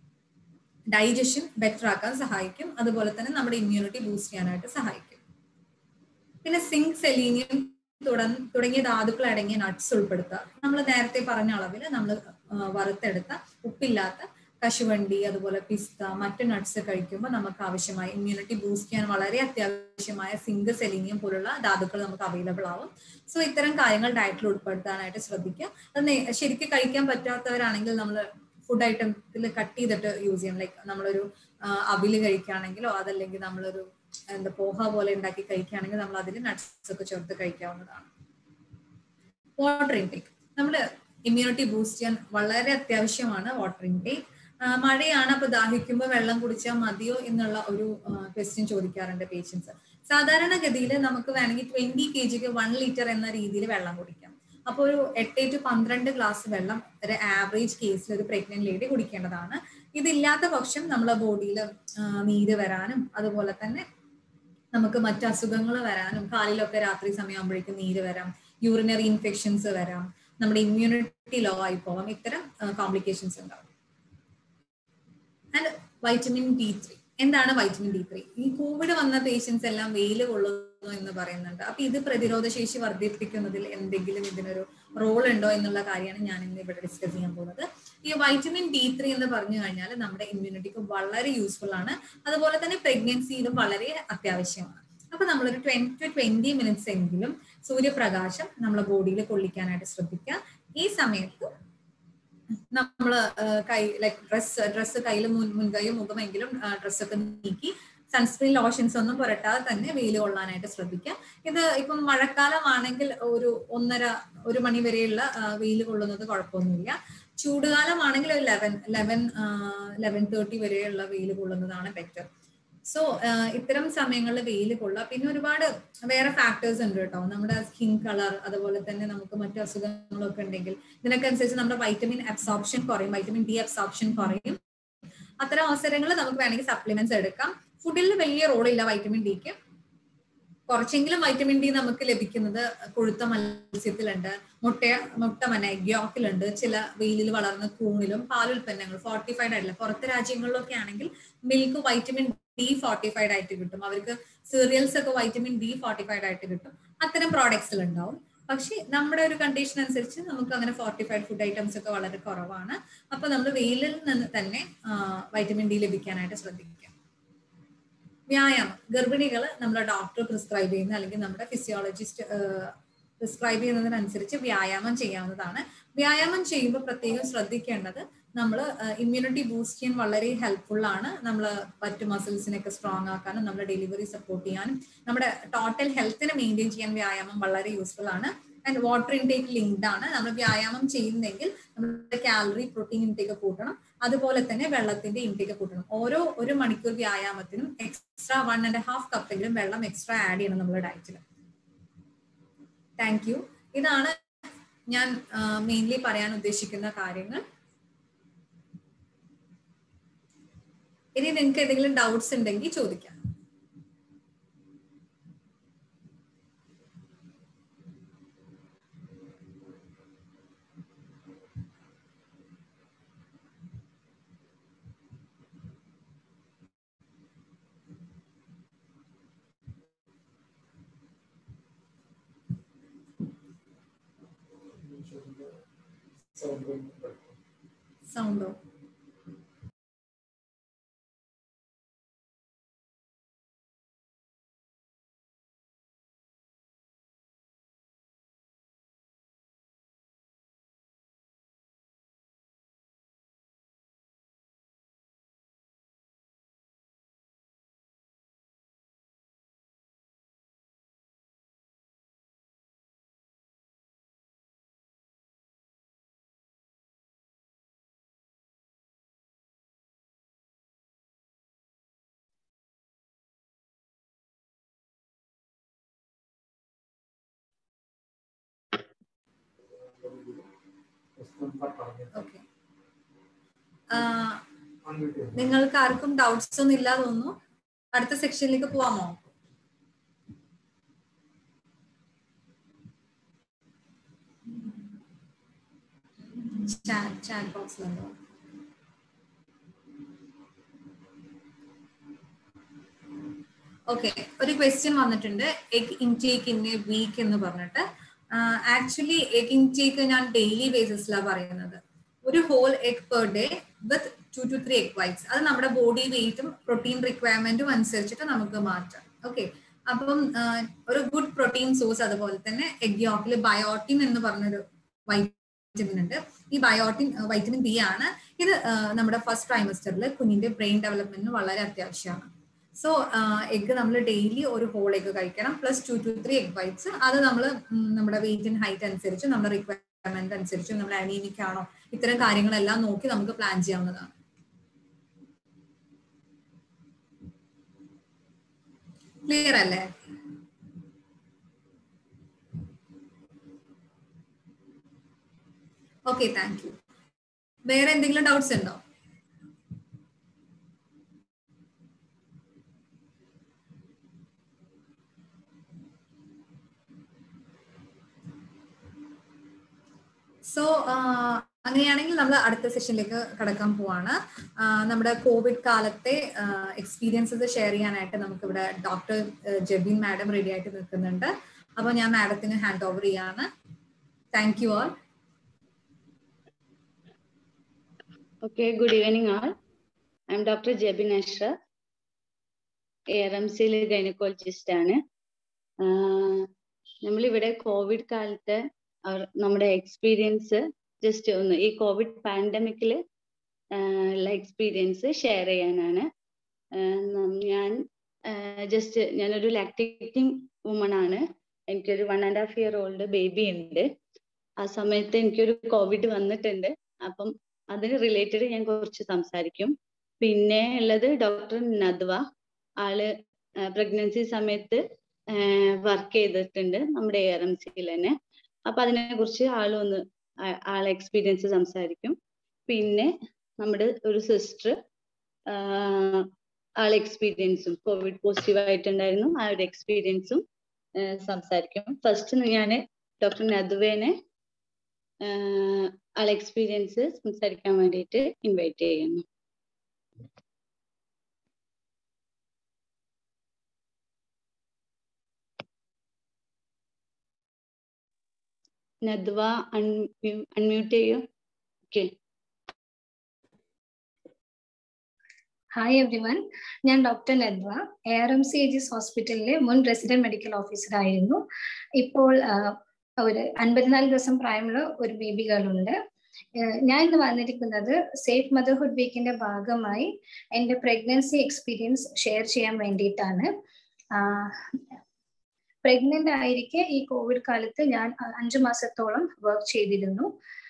ഡൈജഷൻ ബെറ്റർ ആക്കാൻ സഹായിക്കും അതുപോലെ തന്നെ നമ്മുടെ ഇമ്മ്യൂണിറ്റി ബൂസ്റ്റ് ചെയ്യാനായിട്ട് സഹായിക്കും പിന്നെ സിങ്ക് സെലീനിയം തുടങ്ങിയ ധാതുക്കൾ അടങ്ങിയ നട്ട്സ് ഉൾപ്പെടുത്തുക നമ്മൾ നേരത്തെ പറഞ്ഞ അളവിൽ നമ്മൾ വറുത്തെടുത്ത ഉപ്പില്ലാത്ത കശുവണ്ടി അതുപോലെ പിസ്ത മറ്റു നട്ട്സ് കഴിക്കുമ്പോൾ നമുക്ക് ആവശ്യമായ ഇമ്മ്യൂണിറ്റി ബൂസ്റ്റ് ചെയ്യാൻ വളരെ അത്യാവശ്യമായ സിങ്ക് സെലീനിയം പോലുള്ള ധാതുക്കൾ നമുക്ക് അവൈലബിൾ ആവും സോ ഇത്തരം കാര്യങ്ങൾ ഡയറ്റിൽ ഉൾപ്പെടുത്താനായിട്ട് ശ്രദ്ധിക്കുക അത് ശരിക്കും കഴിക്കാൻ പറ്റാത്തവരാണെങ്കിൽ നമ്മൾ ഫുഡ് ഐറ്റത്തിൽ കട്ട് ചെയ്തിട്ട് യൂസ് ചെയ്യണം ലൈക്ക് നമ്മളൊരു അവില് കഴിക്കുകയാണെങ്കിലോ അതല്ലെങ്കിൽ നമ്മളൊരു എന്താ പോഹ പോലെ ഉണ്ടാക്കി കഴിക്കുകയാണെങ്കിൽ നമ്മൾ അതിൽ നട്ട്സ് ഒക്കെ ചേർത്ത് കഴിക്കാവുന്നതാണ് വാട്ടർ ഇൻടേക്ക് നമ്മൾ ഇമ്മ്യൂണിറ്റി ബൂസ്റ്റ് ചെയ്യാൻ വളരെ അത്യാവശ്യമാണ് വാട്ടർ ഇൻടേക്ക് മഴയാണ് അപ്പൊ ദാഹിക്കുമ്പോൾ വെള്ളം കുടിച്ചാൽ മതിയോ എന്നുള്ള ഒരു ക്വസ്റ്റ്യൻ ചോദിക്കാറുണ്ട് പേഷ്യൻസ് സാധാരണഗതിയിൽ നമുക്ക് വേണമെങ്കിൽ ട്വന്റി കെ ജിക്ക് വൺ ലിറ്റർ എന്ന രീതിയിൽ വെള്ളം കുടിക്കാം അപ്പോൾ ഒരു എട്ട് ടു പന്ത്രണ്ട് ഗ്ലാസ് വെള്ളം ഒരു ആവറേജ് കേസിൽ ഒരു പ്രഗ്നന്റ് ലേഡി കുടിക്കേണ്ടതാണ് ഇതില്ലാത്ത പക്ഷം നമ്മളെ ബോഡിയിൽ നീര് വരാനും അതുപോലെ തന്നെ നമുക്ക് മറ്റു അസുഖങ്ങൾ വരാനും കാലിലൊക്കെ രാത്രി സമയമാകുമ്പോഴേക്കും നീര് വരാം യൂറിനറി ഇൻഫെക്ഷൻസ് വരാം നമ്മുടെ ഇമ്മ്യൂണിറ്റി ലോ ആയി പോവാം ഇത്തരം കോംപ്ലിക്കേഷൻസ് ഉണ്ടാവും ആൻഡ് വൈറ്റമിൻ ഡി ത്രീ എന്താണ് വൈറ്റമിൻ ഡി ത്രീ ഈ കോവിഡ് വന്ന പേഷ്യൻസ് എല്ലാം വെയിൽ കൊള്ളുന്നു എന്ന് പറയുന്നുണ്ട് അപ്പൊ ഇത് പ്രതിരോധ ശേഷി വർദ്ധിപ്പിക്കുന്നതിൽ എന്തെങ്കിലും ഇതിനൊരു റോൾ ഉണ്ടോ എന്നുള്ള കാര്യമാണ് ഞാൻ ഇന്ന് ഇവിടെ ഡിസ്കസ് ചെയ്യാൻ പോകുന്നത് ഈ വൈറ്റമിൻ ഡി ത്രീ എന്ന് പറഞ്ഞു കഴിഞ്ഞാൽ നമ്മുടെ ഇമ്മ്യൂണിറ്റിക്ക് വളരെ യൂസ്ഫുൾ ആണ് അതുപോലെ തന്നെ പ്രഗ്നൻസിയിലും വളരെ അത്യാവശ്യമാണ് അപ്പൊ നമ്മളൊരു ട്വന്റി ടു ട്വന്റി മിനിറ്റ്സ് എങ്കിലും സൂര്യപ്രകാശം നമ്മളെ ബോഡിയിൽ കൊള്ളിക്കാനായിട്ട് ശ്രദ്ധിക്കുക ഈ സമയത്ത് നമ്മൾ കൈ ലൈക്ക് ഡ്രസ് ഡ്രസ്സ് കയ്യിൽ മുൻ മുൻകൈയും മുഖമെങ്കിലും ഡ്രസ്സൊക്കെ നീക്കി സൺസ്ക്രീൻ ലോഷൻസ് ഒന്നും പുരട്ടാതെ തന്നെ വെയിൽ കൊള്ളാനായിട്ട് ശ്രദ്ധിക്കുക ഇത് ഇപ്പം മഴക്കാലമാണെങ്കിൽ ഒരു ഒന്നര ഒരു മണി വരെയുള്ള വെയിൽ കൊള്ളുന്നത് കുഴപ്പമൊന്നുമില്ല ചൂടുകാലമാണെങ്കിൽ ഒരു ലെവൻ ലെവൻ ലെവൻ തേർട്ടി വരെയുള്ള വെയിൽ കൊള്ളുന്നതാണ് ബെറ്റർ സോ ഇത്തരം സമയങ്ങളിൽ വെയിൽ കൊള്ളുക പിന്നെ ഒരുപാട് വേറെ ഫാക്ടേഴ്സ് ഉണ്ട് കേട്ടോ നമ്മുടെ സ്കിൻ കളർ അതുപോലെ തന്നെ നമുക്ക് മറ്റു അസുഖങ്ങളൊക്കെ ഉണ്ടെങ്കിൽ ഇതിനൊക്കെ അനുസരിച്ച് നമ്മുടെ വൈറ്റമിൻ അബ്സോർപ്ഷൻ കുറയും വൈറ്റമിൻ ഡി അബ്സോർപ്ഷൻ കുറയും അത്തരം അവസരങ്ങളിൽ നമുക്ക് വേണമെങ്കിൽ സപ്ലിമെന്റ്സ് എടുക്കാം ഫുഡിൽ വലിയ റോളില്ല വൈറ്റമിൻ ഡിക്ക് കുറച്ചെങ്കിലും വൈറ്റമിൻ ഡി നമുക്ക് ലഭിക്കുന്നത് കൊഴുത്ത മത്സ്യത്തിലുണ്ട് മുട്ട മുട്ട മന ഗ്യോക്കിലുണ്ട് ചില വെയിലിൽ വളർന്ന കൂണിലും പാലുൽപ്പന്നങ്ങൾ ഫോർട്ടിഫൈഡ് ആയിട്ടില്ല പുറത്തെ രാജ്യങ്ങളിലൊക്കെ ആണെങ്കിൽ മിൽക്ക് വൈറ്റമിൻ ഡി ഫോർട്ടിഫൈഡ് ആയിട്ട് കിട്ടും അവർക്ക് സീറിയൽസ് ഒക്കെ വൈറ്റമിൻ ഡി ഫോർട്ടിഫൈഡ് ആയിട്ട് കിട്ടും അത്തരം പ്രോഡക്ട്സിൽ ഉണ്ടാവും പക്ഷെ നമ്മുടെ ഒരു കണ്ടീഷൻ അനുസരിച്ച് നമുക്ക് അങ്ങനെ ഫോർട്ടിഫൈഡ് ഫുഡ് ഐറ്റംസ് ഒക്കെ വളരെ കുറവാണ് അപ്പൊ നമ്മൾ വെയിലിൽ നിന്ന് തന്നെ വൈറ്റമിൻ ഡി ലഭിക്കാനായിട്ട് ശ്രദ്ധിക്കുക വ്യായാമം ഗർഭിണികൾ നമ്മുടെ ഡോക്ടർ പ്രിസ്ക്രൈബ് ചെയ്യുന്ന അല്ലെങ്കിൽ നമ്മുടെ ഫിസിയോളജിസ്റ്റ് പ്രിസ്ക്രൈബ് ചെയ്യുന്നതിനനുസരിച്ച് വ്യായാമം ചെയ്യാവുന്നതാണ് വ്യായാമം ചെയ്യുമ്പോൾ പ്രത്യേകം ശ്രദ്ധിക്കേണ്ടത് നമ്മൾ ഇമ്മ്യൂണിറ്റി ബൂസ്റ്റ് ചെയ്യാൻ വളരെ ഹെൽപ്ഫുൾ ആണ് നമ്മൾ മറ്റു മസിൽസിനൊക്കെ സ്ട്രോങ് ആക്കാനും നമ്മുടെ ഡെലിവറി സപ്പോർട്ട് ചെയ്യാനും നമ്മുടെ ടോട്ടൽ ഹെൽത്തിനെ മെയിൻറ്റെയിൻ ചെയ്യാൻ വ്യായാമം വളരെ യൂസ്ഫുൾ ആണ് ആൻഡ് വാട്ടർ ഇൻടേക്ക് ലിങ്ക്ഡ് ആണ് നമ്മൾ വ്യായാമം ചെയ്യുന്നെങ്കിൽ നമ്മുടെ കാലറി പ്രോട്ടീൻ ഇൻടേക്ക് കൂട്ടണം അതുപോലെ തന്നെ വെള്ളത്തിന്റെ ഇൻടേക്ക് കൂട്ടണം ഓരോ ഒരു മണിക്കൂർ വ്യായാമത്തിനും എക്സ്ട്രാ വൺ ആൻഡ് ഹാഫ് കപ്പെങ്കിലും വെള്ളം എക്സ്ട്രാ ആഡ് ചെയ്യണം നമ്മുടെ ഡയറ്റിൽ താങ്ക് യു ഇതാണ് ഞാൻ മെയിൻലി പറയാൻ ഉദ്ദേശിക്കുന്ന കാര്യങ്ങൾ ഇനി നിങ്ങൾക്ക് എന്തെങ്കിലും ഡൗട്ട്സ് ഉണ്ടെങ്കിൽ ചോദിക്കാം സൗണ്ടോ ഓക്കെ നിങ്ങൾക്ക് ആർക്കും ഡൗട്ട്സ് ഒന്നും ഇല്ല തോന്നുന്നു അടുത്ത സെക്ഷനിലേക്ക് പോവാമോ ചാറ്റ് ബോക്സിലുണ്ടോ ഓക്കെ ഒരു ക്വസ്റ്റ്യൻ വന്നിട്ടുണ്ട് egg intake in a week എന്ന് പറഞ്ഞിട്ട് ആക്ച്വലി എഗ് ഇൻടേക്ക് ഞാൻ ഡെയിലി ബേസിസിലാണ് പറയുന്നത് ഒരു whole egg per day with two to three egg whites അത് നമ്മുടെ ബോഡി വെയിറ്റും പ്രോട്ടീൻ റിക്വയർമെന്റും അനുസരിച്ചിട്ട് നമുക്ക് മാറ്റാം ഓക്കെ അപ്പം ഒരു ഗുഡ് പ്രോട്ടീൻ സോഴ്സ് അതുപോലെ തന്നെ എഗ് യോക്കിൽ ബയോട്ടിൻ എന്ന് പറഞ്ഞൊരു വൈറ്റമിൻ ഉണ്ട് ഈ ബയോട്ടിൻ വൈറ്റമിൻ ബി ആണ് ഇത് നമ്മുടെ ഫസ്റ്റ് ട്രൈമസ്റ്ററിൽ കുഞ്ഞിന്റെ ബ്രെയിൻ ഡെവലപ്മെന്റിന് വളരെ അത്യാവശ്യമാണ് സോ എഗ് നമ്മൾ ഡെയിലി ഒരു ഹോൾ എഗ് കഴിക്കണം plus two to three egg whites അത് നമ്മൾ നമ്മുടെ വെയിറ്റ് ആൻഡ് ഹൈറ്റ് അനുസരിച്ച് നമ്മുടെ റിക്വയർമെന്റ് അനുസരിച്ച് നമ്മൾ അനീമിക് ആണോ ഇത്തരം കാര്യങ്ങളെല്ലാം നോക്കി നമുക്ക് പ്ലാൻ ചെയ്യാവുന്നതാണ് ക്ലിയർ അല്ലേ ഓക്കെ താങ്ക് യു വേറെ എന്തെങ്കിലും ഡൗട്ട്സ് ഉണ്ടോ സോ അങ്ങനെയാണെങ്കിൽ നമ്മൾ അടുത്ത സെഷനിലേക്ക് കടക്കാൻ പോവാണ് നമ്മുടെ കോവിഡ് കാലത്തെ എക്സ്പീരിയൻസസ് ഷെയർ ചെയ്യാനായിട്ട് നമുക്ക് ഇവിടെ ഡോക്ടർ ജെബിൻ മാഡം റെഡി ആയിട്ട് നിൽക്കുന്നുണ്ട് അപ്പോൾ ഞാൻ മാഡത്തിന് ഹാൻഡ് ഓവർ ചെയ്യാണ് thank you all Okay, good evening all. I'm Dr. Jebin Ashraf, ARMCയിലെ ഗൈനക്കോളജിസ്റ്റ് ആണ് നമ്മളിവിടെ കോവിഡ് കാലത്ത് അവർ നമ്മുടെ എക്സ്പീരിയൻസ് ജസ്റ്റ് ഒന്ന് ഈ കോവിഡ് പാൻഡമിക്കിൽ ഉള്ള എക്സ്പീരിയൻസ് ഷെയർ ചെയ്യാനാണ് ഞാൻ ജസ്റ്റ് ഞാനൊരു ലാക്ടേറ്റിംഗ് വുമൺ ആണ് എനിക്കൊരു one and half year old baby ഉണ്ട് ആ സമയത്ത് എനിക്കൊരു കോവിഡ് വന്നിട്ടുണ്ട് അപ്പം അതിന് റിലേറ്റഡ് ഞാൻ കുറച്ച് സംസാരിക്കും പിന്നെ ഉള്ളത് ഡോക്ടർ നദ്വ ആള് പ്രഗ്നൻസി സമയത്ത് വർക്ക് ചെയ്തിട്ടുണ്ട് നമ്മുടെ എ ആർ എം സിയിൽ തന്നെ അപ്പൊ അതിനെ കുറിച്ച് ആളൊന്ന് ആളെ എക്സ്പീരിയൻസ് സംസാരിക്കും പിന്നെ നമ്മുടെ ഒരു സിസ്റ്റർ ആളെ എക്സ്പീരിയൻസും കോവിഡ് പോസിറ്റീവ് ആയിട്ടുണ്ടായിരുന്നു ആ ഒരു എക്സ്പീരിയൻസും സംസാരിക്കും ഫസ്റ്റ് ഞാൻ ഡോക്ടർ നദ്വേനെ ആളെ എക്സ്പീരിയൻസ് സംസാരിക്കാൻ വേണ്ടിയിട്ട് ഇൻവൈറ്റ് ചെയ്യുന്നു നദ്വ അൺമ്യൂട്ട് ചെയ്യൂ ഓക്കെ ഹായ് എവ്രി വൺ ഞാൻ doctor Nadwa A R M C Aegis ഹോസ്പിറ്റലിലെ മുൻ റെസിഡന്റ് മെഡിക്കൽ ഓഫീസർ ആയിരുന്നു ഇപ്പോൾ ഒരു അൻപത്തിനാല് ദിവസം പ്രായമുള്ള ഒരു ബേബി ഗേൾ ഉണ്ട് ഞാൻ ഇന്ന് വന്നിരിക്കുന്നത് സേഫ് മദർഹുഡ് വീക്കിന്റെ ഭാഗമായി എൻ്റെ പ്രഗ്നൻസി എക്സ്പീരിയൻസ് ഷെയർ ചെയ്യാൻ വേണ്ടിയിട്ടാണ് പ്രഗ്നന്റ് ആയിരിക്കെ ഈ കോവിഡ് കാലത്ത് ഞാൻ അഞ്ചു മാസത്തോളം വർക്ക് ചെയ്തിരുന്നു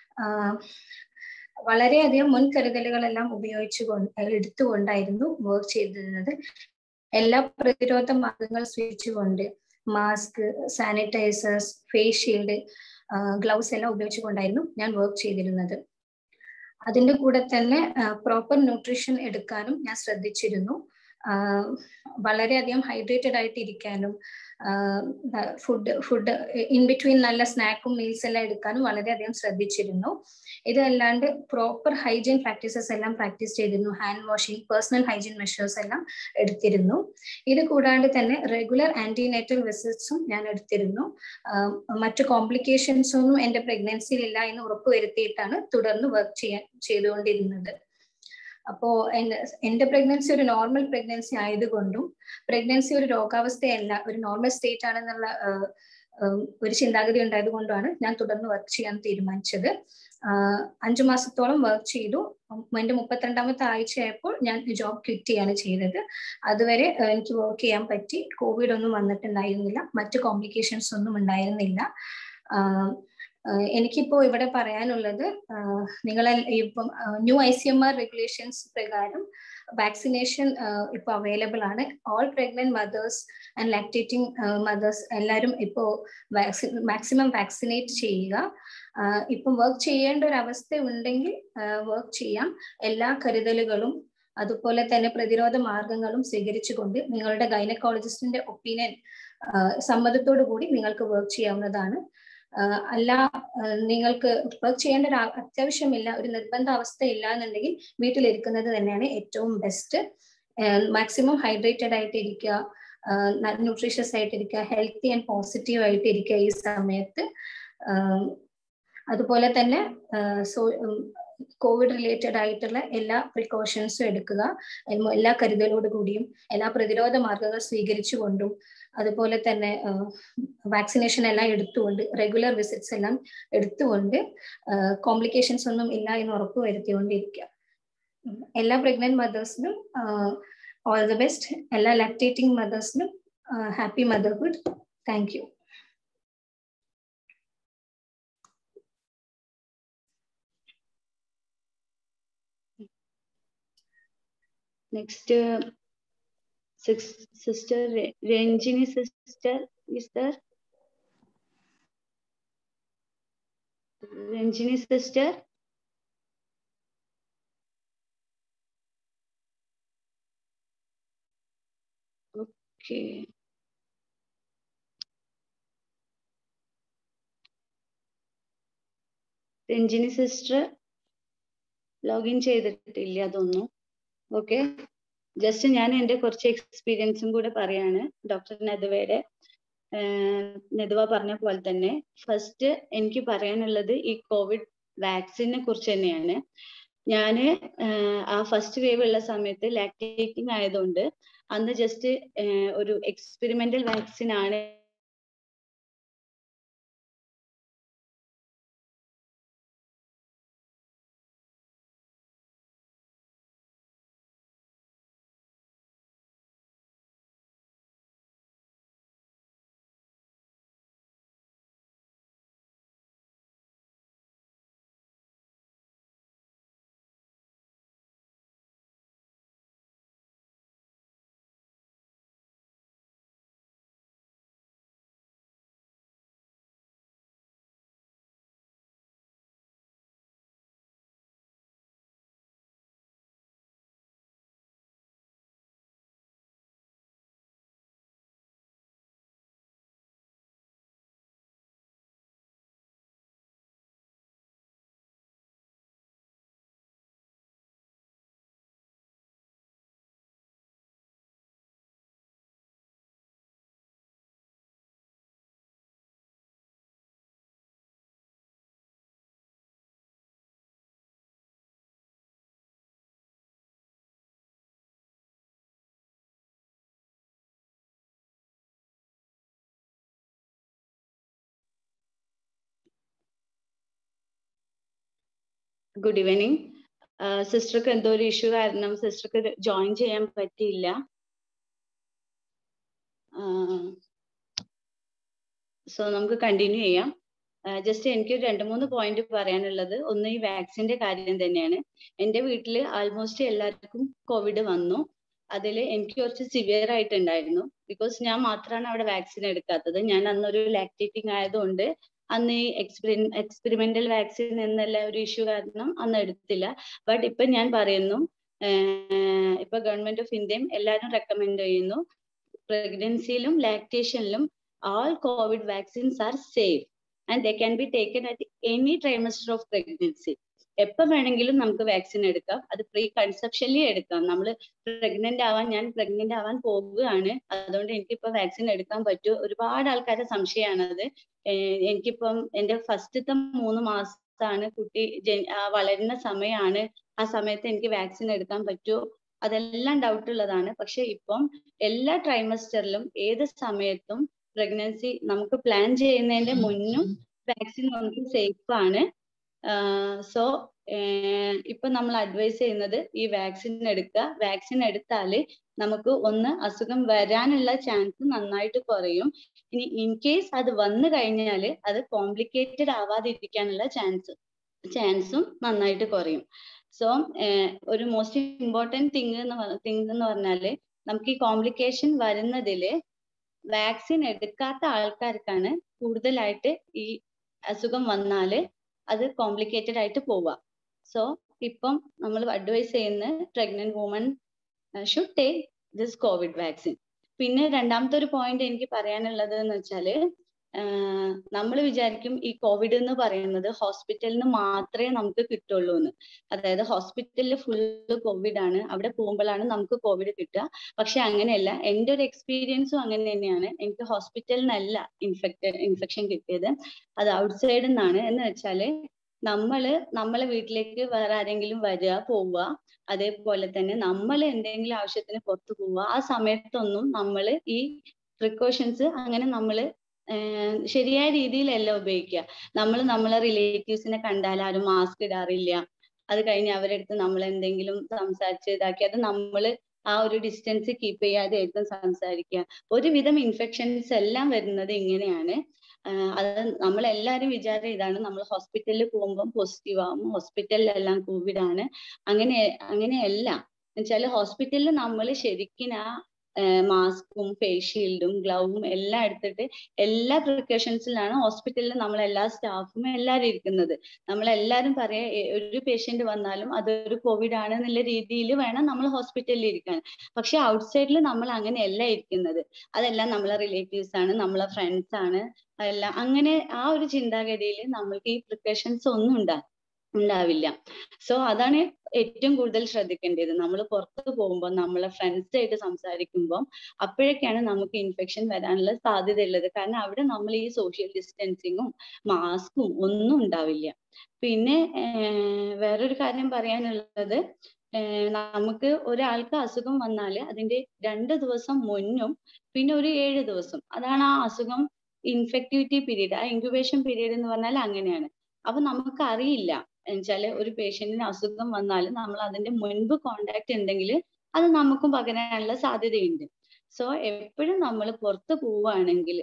വളരെയധികം മുൻകരുതലുകളെല്ലാം ഉപയോഗിച്ചു എടുത്തുകൊണ്ടായിരുന്നു വർക്ക് ചെയ്തിരുന്നത് എല്ലാ പ്രതിരോധ മാർഗങ്ങൾ സ്വീകരിച്ചുകൊണ്ട് mask sanitisers face shield gloves എല്ലാം ഉപയോഗിച്ചുകൊണ്ടായിരുന്നു ഞാൻ വർക്ക് ചെയ്തിരുന്നത് അതിൻ്റെ കൂടെ തന്നെ പ്രോപ്പർ ന്യൂട്രീഷൻ എടുക്കാനും ഞാൻ ശ്രദ്ധിച്ചിരുന്നു വളരെയധികം ഹൈഡ്രേറ്റഡ് ആയിട്ട് ഇരിക്കാനും ഫുഡ് ഫുഡ് ഇൻ ബിറ്റ്വീൻ നല്ല സ്നാക്കും മീൽസ് എല്ലാം എടുക്കാനും വളരെയധികം ശ്രദ്ധിച്ചിരുന്നു ഇതല്ലാണ്ട് പ്രോപ്പർ ഹൈജീൻ പ്രാക്ടീസസ് എല്ലാം പ്രാക്ടീസ് ചെയ്തിരുന്നു hand washing personal hygiene measures എല്ലാം എടുത്തിരുന്നു ഇത് കൂടാണ്ട് തന്നെ റെഗുലർ ആന്റിനേറ്റൽ വിസിറ്റ്സും ഞാൻ എടുത്തിരുന്നു മറ്റു കോംപ്ലിക്കേഷൻസ് ഒന്നും എൻ്റെ പ്രഗ്നൻസിയിൽ ഇല്ല എന്ന് ഉറപ്പുവരുത്തിയിട്ടാണ് തുടർന്ന് വർക്ക് ചെയ്യാൻ ചെയ്തുകൊണ്ടിരുന്നത് അപ്പോ എന്റെ പ്രഗ്നൻസി ഒരു നോർമൽ പ്രഗ്നൻസി ആയതുകൊണ്ടും പ്രഗ്നൻസി ഒരു രോഗാവസ്ഥയല്ല ഒരു നോർമൽ സ്റ്റേറ്റ് ആണെന്നുള്ള ഒരു ചിന്താഗതി ഉണ്ടായതുകൊണ്ടാണ് ഞാൻ തുടർന്ന് വർക്ക് ചെയ്യാൻ തീരുമാനിച്ചത് അഞ്ചു മാസത്തോളം വർക്ക് ചെയ്തു എന്റെ മുപ്പത്തിരണ്ടാമത്തെ ആഴ്ചയായപ്പോൾ ഞാൻ ജോബ് ക്വിറ്റ് ചെയ്യാണ് ചെയ്തത് അതുവരെ എനിക്ക് വർക്ക് ചെയ്യാൻ പറ്റി കോവിഡ് ഒന്നും വന്നിട്ടുണ്ടായിരുന്നില്ല മറ്റു കോംപ്ലിക്കേഷൻസ് ഒന്നും ഉണ്ടായിരുന്നില്ല എനിക്കിപ്പോ ഇവിടെ പറയാനുള്ളത് നിങ്ങൾ ഇപ്പം new I C M R regulations പ്രകാരം വാക്സിനേഷൻ ഇപ്പോൾ അവൈലബിൾ ആണ് all pregnant mothers and lactating mothers എല്ലാവരും ഇപ്പോൾ മാക്സിമം വാക്സിനേറ്റ് ചെയ്യുക ഇപ്പം വർക്ക് ചെയ്യേണ്ട ഒരു അവസ്ഥ ഉണ്ടെങ്കിൽ വർക്ക് ചെയ്യാം എല്ലാ കരുതലുകളും അതുപോലെ തന്നെ പ്രതിരോധ മാർഗങ്ങളും സ്വീകരിച്ചുകൊണ്ട് നിങ്ങളുടെ ഗൈനക്കോളജിസ്റ്റിന്റെ ഒപ്പീനിയൻ സമ്മതത്തോടു കൂടി നിങ്ങൾക്ക് വർക്ക് ചെയ്യാവുന്നതാണ് അല്ല നിങ്ങൾക്ക് വർക്ക് ചെയ്യേണ്ട ഒരു അത്യാവശ്യമില്ല ഒരു നിർബന്ധ അവസ്ഥ ഇല്ല എന്നുണ്ടെങ്കിൽ വീട്ടിലിരിക്കുന്നത് തന്നെയാണ് ഏറ്റവും ബെസ്റ്റ് മാക്സിമം ഹൈഡ്രേറ്റഡ് ആയിട്ട് ഇരിക്കുക ന്യൂട്രീഷ്യസ് ആയിട്ടിരിക്കുക ഹെൽത്തി ആൻഡ് പോസിറ്റീവ് ആയിട്ട് ഇരിക്കുക ഈ സമയത്ത് അതുപോലെ തന്നെ സോ കോവിഡ് റിലേറ്റഡ് ആയിട്ടുള്ള എല്ലാ പ്രിക്കോഷൻസും എടുക്കുക എല്ലാ കരുതലോടു കൂടിയും എല്ലാ പ്രതിരോധ മാർഗങ്ങൾ സ്വീകരിച്ചുകൊണ്ടും അതുപോലെ തന്നെ വാക്സിനേഷൻ എല്ലാം എടുത്തുകൊണ്ട് റെഗുലർ വിസിറ്റ്സ് എല്ലാം എടുത്തുകൊണ്ട് കോംപ്ലിക്കേഷൻസ് ഒന്നും ഇല്ല എന്ന് ഉറപ്പ് വരുത്തിക്കൊണ്ടിരിക്കുക എല്ലാ പ്രഗ്നന്റ് മദേഴ്സിനും ഓൾ ദി ബെസ്റ്റ് എല്ലാ ലാക്ടേറ്റിംഗ് മദേഴ്സിനും happy motherhood thank you Next, uh, six, sister Ranjini sister is there? Ranjini sister? Okay. Ranjini sister login ചെയ്തിട്ടില്ല അതൊന്നും ഓക്കെ ജസ്റ്റ് ഞാൻ എൻ്റെ കുറച്ച് എക്സ്പീരിയൻസും കൂടെ പറയാണ് ഡോക്ടർ നദവയുടെ നദവ പറഞ്ഞ പോലെ തന്നെ ഫസ്റ്റ് എനിക്ക് പറയാനുള്ളത് ഈ കോവിഡ് വാക്സിനെ കുറിച്ച് തന്നെയാണ് ഞാന് ആ ഫസ്റ്റ് വേവ് ഉള്ള സമയത്ത് ലാക്ടേറ്റിംഗ് ആയതുകൊണ്ട് അന്ന് ജസ്റ്റ് ഒരു എക്സ്പെരിമെന്റൽ വാക്സിൻ ആണ് ഗുഡ് ഈവനിങ് സിസ്റ്റർക്ക് എന്തോ ഒരു ഇഷ്യൂ കാരണം സിസ്റ്റർക്ക് ജോയിൻ ചെയ്യാൻ പറ്റിയില്ല സോ നമുക്ക് കണ്ടിന്യൂ ചെയ്യാം ജസ്റ്റ് എനിക്ക് രണ്ട് മൂന്ന് പോയിന്റ് പറയാനുള്ളത് ഒന്ന് ഈ വാക്സിന്റെ കാര്യം തന്നെയാണ് എൻ്റെ വീട്ടിൽ ആൾമോസ്റ്റ് എല്ലാവർക്കും കോവിഡ് വന്നു അതിൽ എനിക്ക് കുറച്ച് സിവിയർ ആയിട്ടുണ്ടായിരുന്നു ബിക്കോസ് ഞാൻ മാത്രമാണ് അവിടെ വാക്സിൻ എടുക്കാത്തത് ഞാൻ അന്നൊരു ലാക്ടേറ്റിംഗ് ആയതുകൊണ്ട് അന്ന് ഈ എക്സ്പെരി എക്സ്പെരിമെന്റൽ വാക്സിൻ എന്നുള്ള ഒരു ഇഷ്യൂ കാരണം അന്ന് എടുത്തില്ല ബട്ട് ഇപ്പൊ ഞാൻ പറയുന്നു ഇപ്പൊ ഗവൺമെന്റ് ഓഫ് ഇന്ത്യയും എല്ലാവരും റെക്കമെൻഡ് ചെയ്യുന്നു പ്രഗ്നൻസിയിലും ലാക്ടേഷനിലും all COVID vaccines are safe and they can be taken at any trimester of pregnancy. എപ്പോൾ വേണമെങ്കിലും നമുക്ക് വാക്സിൻ എടുക്കാം അത് പ്രീ കൺസെപ്ഷനിലേ എടുക്കാം നമ്മൾ പ്രഗ്നന്റ് ആവാൻ ഞാൻ പ്രഗ്നന്റ് ആവാൻ പോകുകയാണ് അതുകൊണ്ട് എനിക്കിപ്പോ വാക്സിൻ എടുക്കാൻ പറ്റുമോ ഒരുപാട് ആൾക്കാരുടെ സംശയമാണത് എനിക്കിപ്പം എൻ്റെ ഫസ്റ്റത്തെ മൂന്ന് മാസമാണ് കുട്ടി വളരുന്ന സമയമാണ് ആ സമയത്ത് എനിക്ക് വാക്സിൻ എടുക്കാൻ പറ്റുമോ അതെല്ലാം ഡൗട്ട് ഉള്ളതാണ് പക്ഷെ ഇപ്പം എല്ലാ ട്രൈമസ്റ്ററിലും ഏത് സമയത്തും പ്രഗ്നൻസി നമുക്ക് പ്ലാൻ ചെയ്യുന്നതിന്റെ മുന്നും വാക്സിൻ നമുക്ക് സേഫ് ആണ് സോ ഇപ്പൊ നമ്മൾ അഡ്വൈസ് ചെയ്യുന്നത് ഈ വാക്സിൻ എടുക്കുക വാക്സിൻ എടുത്താൽ നമുക്ക് ഒന്ന് അസുഖം വരാനുള്ള ചാൻസ് നന്നായിട്ട് കുറയും ഇനി ഇൻ കേസ് അത് വന്നു കഴിഞ്ഞാൽ അത് കോംപ്ലിക്കേറ്റഡ് ആവാതിരിക്കാനുള്ള ചാൻസ് ചാൻസും നന്നായിട്ട് കുറയും സോ ഒരു മോസ്റ്റ് ഇമ്പോർട്ടൻറ്റ് തിങ് എന്ന് തിങ് എന്ന് പറഞ്ഞാല് നമുക്ക് ഈ കോംപ്ലിക്കേഷൻ വരുന്നതില് വാക്സിൻ എടുക്കാത്ത ആൾക്കാർക്കാണ് കൂടുതലായിട്ട് ഈ അസുഖം വന്നാല് അത് കോംപ്ലിക്കേറ്റഡ് ആയിട്ട് പോവുക സോ ഇപ്പം നമ്മൾ അഡ്വൈസ് ചെയ്യുന്ന pregnant woman should take this COVID vaccine പിന്നെ രണ്ടാമത്തെ ഒരു പോയിന്റ് എനിക്ക് പറയാനുള്ളത് എന്ന് വെച്ചാല് നമ്മൾ വിചാരിക്കും ഈ കോവിഡ് എന്ന് പറയുന്നത് ഹോസ്പിറ്റലിൽ നിന്ന് മാത്രമേ നമുക്ക് കിട്ടുള്ളൂ എന്ന് അതായത് ഹോസ്പിറ്റലിൽ ഫുള്ള് കോവിഡ് ആണ് അവിടെ പോകുമ്പോഴാണ് നമുക്ക് കോവിഡ് കിട്ടുക പക്ഷെ അങ്ങനെയല്ല എൻ്റെ ഒരു എക്സ്പീരിയൻസും അങ്ങനെ തന്നെയാണ് എനിക്ക് ഹോസ്പിറ്റലിൽ നിന്നല്ല ഇൻഫെക്റ്റഡ് ഇൻഫെക്ഷൻ കിട്ടിയത് അത് ഔട്ട്സൈഡിൽ നിന്നാണ് എന്ന് വെച്ചാല് നമ്മള് നമ്മളെ വീട്ടിലേക്ക് വേറെ ആരെങ്കിലും വരിക പോവുക അതേപോലെ തന്നെ നമ്മൾ എന്തെങ്കിലും ആവശ്യത്തിന് പുറത്തു പോവുക ആ സമയത്തൊന്നും നമ്മൾ ഈ പ്രിക്കോഷൻസ് അങ്ങനെ നമ്മൾ ശരിയായ രീതിയിലല്ല ഉപയോഗിക്കുക നമ്മൾ നമ്മളെ റിലേറ്റീവ്സിനെ കണ്ടാൽ ആരും മാസ്ക് ഇടാറില്ല അത് കഴിഞ്ഞ് അവരെടുത്ത് നമ്മൾ എന്തെങ്കിലും സംസാരിച്ച് ഇതാക്കി അത് നമ്മൾ ആ ഒരു ഡിസ്റ്റൻസ് കീപ്പ് ചെയ്യാതെ ആയിരിക്കും സംസാരിക്കുക ഒരുവിധം ഇൻഫെക്ഷൻസ് എല്ലാം വരുന്നത് ഇങ്ങനെയാണ് അത് നമ്മളെല്ലാരും വിചാരം ഇതാണ് നമ്മൾ ഹോസ്പിറ്റലിൽ പോകുമ്പോൾ പോസിറ്റീവ് ആവും ഹോസ്പിറ്റലിലെല്ലാം കോവിഡ് ആണ് അങ്ങനെ അങ്ങനെയല്ല എന്നുവെച്ചാൽ ഹോസ്പിറ്റലിൽ നമ്മൾ ശരിക്കും ആ മാസ്കും ഫേസ് ഷീൽഡും ഗ്ലൗവും എല്ലാം എടുത്തിട്ട് എല്ലാ പ്രിക്കോഷൻസിലാണ് ഹോസ്പിറ്റലിൽ നമ്മൾ എല്ലാ സ്റ്റാഫും എല്ലാവരും ഇരിക്കുന്നത് നമ്മളെല്ലാരും പറയാ ഒരു പേഷ്യന്റ് വന്നാലും അതൊരു കോവിഡ് ആണ് എന്നുള്ള രീതിയിൽ വേണം നമ്മൾ ഹോസ്പിറ്റലിൽ ഇരിക്കാൻ പക്ഷെ ഔട്ട്സൈഡിൽ നമ്മൾ അങ്ങനെയല്ല ഇരിക്കുന്നത് അതെല്ലാം നമ്മളെ റിലേറ്റീവ്സ് ആണ് നമ്മളെ ഫ്രണ്ട്സ് ആണ് അതെല്ലാം അങ്ങനെ ആ ഒരു ചിന്താഗതിയിൽ നമ്മൾക്ക് ഈ പ്രിക്കോഷൻസ് ഒന്നും ഉണ്ടാ ഉണ്ടാവില്ല സോ അതാണ് ഏറ്റവും കൂടുതൽ ശ്രദ്ധിക്കേണ്ടത് നമ്മൾ പുറത്ത് പോകുമ്പോൾ നമ്മളെ ഫ്രണ്ട്സ് ആയിട്ട് സംസാരിക്കുമ്പോൾ അപ്പോഴൊക്കെയാണ് നമുക്ക് ഇൻഫെക്ഷൻ വരാനുള്ള സാധ്യത ഉള്ളത് കാരണം അവിടെ നമ്മൾ ഈ സോഷ്യൽ ഡിസ്റ്റൻസിങ്ങും മാസ്കും ഒന്നും ഉണ്ടാവില്ല പിന്നെ വേറൊരു കാര്യം പറയാനുള്ളത് നമുക്ക് ഒരാൾക്ക് അസുഖം വന്നാൽ അതിന്റെ രണ്ട് ദിവസം മുന്നും പിന്നെ ഒരു ഏഴ് ദിവസം അതാണ് ആ അസുഖം ഇൻഫെക്ടിവിറ്റി പീരീഡ് ആ ഇൻക്യുബേഷൻ പീരീഡ് എന്ന് പറഞ്ഞാൽ അങ്ങനെയാണ് അപ്പൊ നമുക്ക് അറിയില്ല എന്നുവെച്ചാല് ഒരു പേഷ്യന്റിന് അസുഖം വന്നാൽ നമ്മൾ അതിന്റെ മുൻപ് കോണ്ടാക്ട് ഉണ്ടെങ്കിൽ അത് നമുക്കും പകരാനുള്ള സാധ്യതയുണ്ട് സോ എപ്പോഴും നമ്മൾ പുറത്ത് പോവുകയാണെങ്കിൽ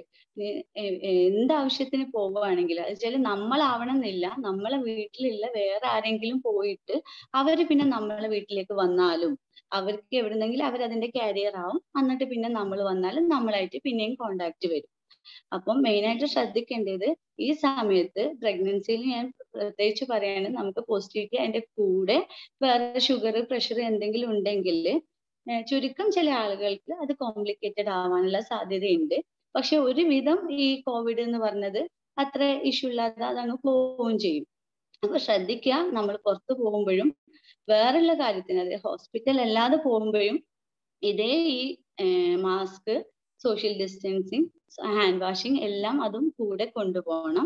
എന്താവശ്യത്തിന് പോവുകയാണെങ്കിൽ വെച്ചാൽ നമ്മളാവണം എന്നില്ല നമ്മളെ വീട്ടിലുള്ള വേറെ ആരെങ്കിലും പോയിട്ട് അവര് പിന്നെ നമ്മളെ വീട്ടിലേക്ക് വന്നാലും അവർക്ക് എവിടുന്നെങ്കിലും അവർ അതിന്റെ കാരിയർ ആവും എന്നിട്ട് പിന്നെ നമ്മൾ വന്നാലും നമ്മളായിട്ട് പിന്നെയും കോണ്ടാക്ട് വരും അപ്പം മെയിൻ ആയിട്ട് ശ്രദ്ധിക്കേണ്ടത് ഈ സമയത്ത് പ്രഗ്നൻസിയിൽ ഞാൻ പ്രത്യേകിച്ച് പറയാണ് നമുക്ക് പോസിറ്റിവിറ്റി അതിന്റെ കൂടെ വേറെ ഷുഗർ പ്രഷർ എന്തെങ്കിലും ഉണ്ടെങ്കിൽ ചുരുക്കം ചില ആളുകൾക്ക് അത് കോംപ്ലിക്കേറ്റഡ് ആവാനുള്ള സാധ്യതയുണ്ട് പക്ഷെ ഒരുവിധം ഈ കോവിഡ് എന്ന് പറഞ്ഞത് അത്ര ഇഷ്യൂ ഇല്ലാതെ അതങ്ങ് പോവുകയും ചെയ്യും അപ്പൊ ശ്രദ്ധിക്കുക നമ്മൾ പുറത്തു പോകുമ്പോഴും വേറെയുള്ള കാര്യത്തിന് അതായത് ഹോസ്പിറ്റൽ അല്ലാതെ പോകുമ്പോഴും ഇതേ ഈ mask social distancing hand washing എല്ലാം അതും കൂടെ കൊണ്ടുപോകണം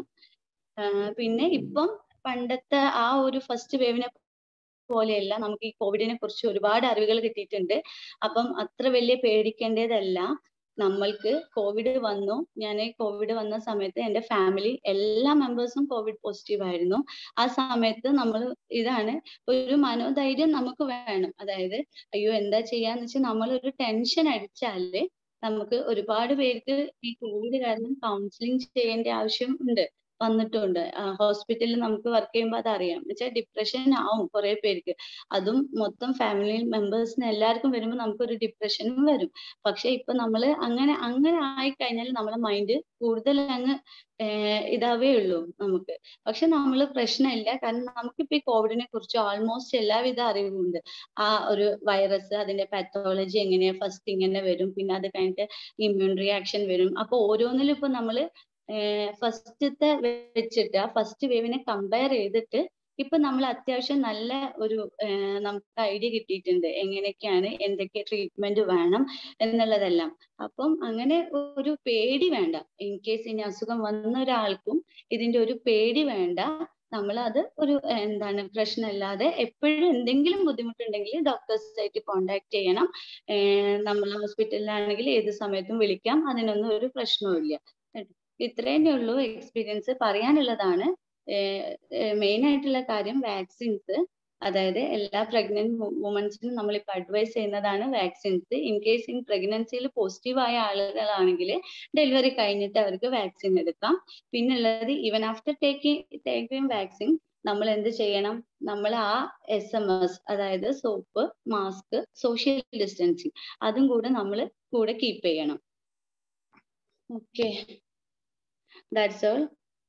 പിന്നെ ഇപ്പം പണ്ടത്തെ ആ ഒരു ഫസ്റ്റ് വേവിനെ പോലെയല്ല നമുക്ക് ഈ കോവിഡിനെ കുറിച്ച് ഒരുപാട് അറിവുകൾ കിട്ടിയിട്ടുണ്ട് അപ്പം അത്ര വലിയ പേടിക്കേണ്ടതല്ല നമ്മൾക്ക് കോവിഡ് വന്നു ഞാൻ കോവിഡ് വന്ന സമയത്ത് എൻ്റെ ഫാമിലി എല്ലാ മെമ്പേഴ്സും കോവിഡ് പോസിറ്റീവ് ആയിരുന്നു ആ സമയത്ത് നമ്മൾ ഇതാണ് ഒരു മനോധൈര്യം നമുക്ക് വേണം അതായത് അയ്യോ എന്താ ചെയ്യാന്ന് വെച്ചാൽ നമ്മൾ ഒരു ടെൻഷൻ അടിച്ചാല് നമുക്ക് ഒരുപാട് പേർക്ക് ഈ കോവിഡ് കാരണം കൗൺസിലിംഗ് ചെയ്യേണ്ട ആവശ്യം ഉണ്ട് വന്നിട്ടുണ്ട് ഹോസ്പിറ്റലിൽ നമുക്ക് വർക്ക് ചെയ്യുമ്പോൾ അതറിയാം വെച്ചാൽ ഡിപ്രഷൻ ആവും കുറെ പേർക്ക് അതും മൊത്തം ഫാമിലി മെമ്പേഴ്സിന് എല്ലാവർക്കും വരുമ്പോൾ നമുക്കൊരു ഡിപ്രഷനും വരും പക്ഷെ ഇപ്പൊ നമ്മൾ അങ്ങനെ അങ്ങനെ ആയിക്കഴിഞ്ഞാൽ നമ്മളെ മൈൻഡ് കൂടുതൽ അങ്ങ് ഇതാവേ ഉള്ളൂ നമുക്ക് പക്ഷെ നമ്മൾ പ്രശ്നമില്ല കാരണം നമുക്കിപ്പോ ഈ കോവിഡിനെ കുറിച്ച് ഓൾമോസ്റ്റ് എല്ലാവിധ അറിവുണ്ട് ആ ഒരു വൈറസ് അതിന്റെ പാത്തോളജി എങ്ങനെയാ ഫസ്റ്റ് ഇങ്ങനെ വരും പിന്നെ അത് കഴിഞ്ഞിട്ട് ഇമ്മ്യൂൺ റിയാക്ഷൻ വരും അപ്പൊ ഓരോന്നിലും ഇപ്പൊ നമ്മള് ഫസ്റ്റത്തെ വെച്ചിട്ട് ആ ഫസ്റ്റ് വേവിനെ കമ്പയർ ചെയ്തിട്ട് ഇപ്പൊ നമ്മൾ അത്യാവശ്യം നല്ല ഒരു നമുക്ക് ഐഡിയ കിട്ടിയിട്ടുണ്ട് എങ്ങനെയൊക്കെയാണ് എന്തൊക്കെ ട്രീറ്റ്മെന്റ് വേണം എന്നുള്ളതെല്ലാം അപ്പം അങ്ങനെ ഒരു പേടി വേണ്ട ഇൻ കേസ് ഇനി അസുഖം വന്ന ഒരാൾക്കും ഇതിന്റെ ഒരു പേടി വേണ്ട നമ്മൾ അത് ഒരു എന്താണ് പ്രശ്നമില്ലാതെ എപ്പോഴും എന്തെങ്കിലും ബുദ്ധിമുട്ടുണ്ടെങ്കിൽ ഡോക്ടേഴ്സായിട്ട് കോണ്ടാക്ട് ചെയ്യണം നമ്മൾ ഹോസ്പിറ്റലിലാണെങ്കിൽ ഏത് സമയത്തും വിളിക്കാം അതിനൊന്നും ഒരു പ്രശ്നവും ഇത്രയേ ഉള്ളൂ എക്സ്പീരിയൻസ് പറയാനുള്ളതാണ് മെയിൻ ആയിട്ടുള്ള കാര്യം വാക്സിൻസ് അതായത് എല്ലാ പ്രഗ്നന്റ് വുമൻസിനും നമ്മളിപ്പോൾ അഡ്വൈസ് ചെയ്യുന്നതാണ് വാക്സിൻസ് ഇൻ കേസ് ഇൻ പ്രഗ്നൻസിയിൽ പോസിറ്റീവ് ആയ ആളുകളാണെങ്കിൽ ഡെലിവറി കഴിഞ്ഞിട്ട് അവർക്ക് വാക്സിൻ എടുക്കാം പിന്നുള്ളത് even after taking taking vaccine നമ്മൾ എന്ത് ചെയ്യണം നമ്മൾ ആ എസ് എം എസ് അതായത് സോപ്പ് മാസ്ക് സോഷ്യൽ ഡിസ്റ്റൻസിങ് അതും കൂടെ നമ്മൾ കൂടെ കീപ്പ് ചെയ്യണം ഓക്കെ ദാറ്റ്സ് ഓൾ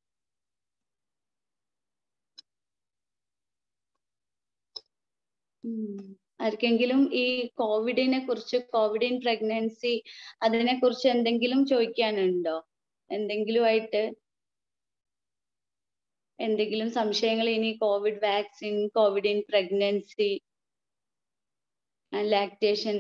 ആർക്കെങ്കിലും ഈ കോവിഡിനെ കുറിച്ച് കോവിഡ് ഇൻ പ്രഗ്നൻസി അതിനെ കുറിച്ച് എന്തെങ്കിലും ചോദിക്കാനുണ്ടോ എന്തെങ്കിലും ആയിട്ട് എന്തെങ്കിലും സംശയങ്ങൾ ഇനി COVID vaccine COVID in pregnancy lactation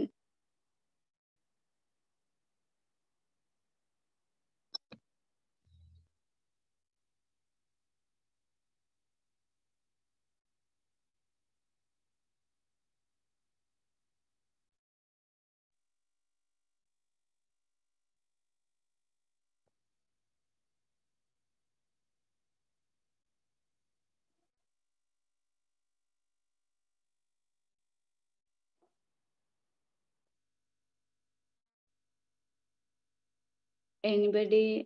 anybody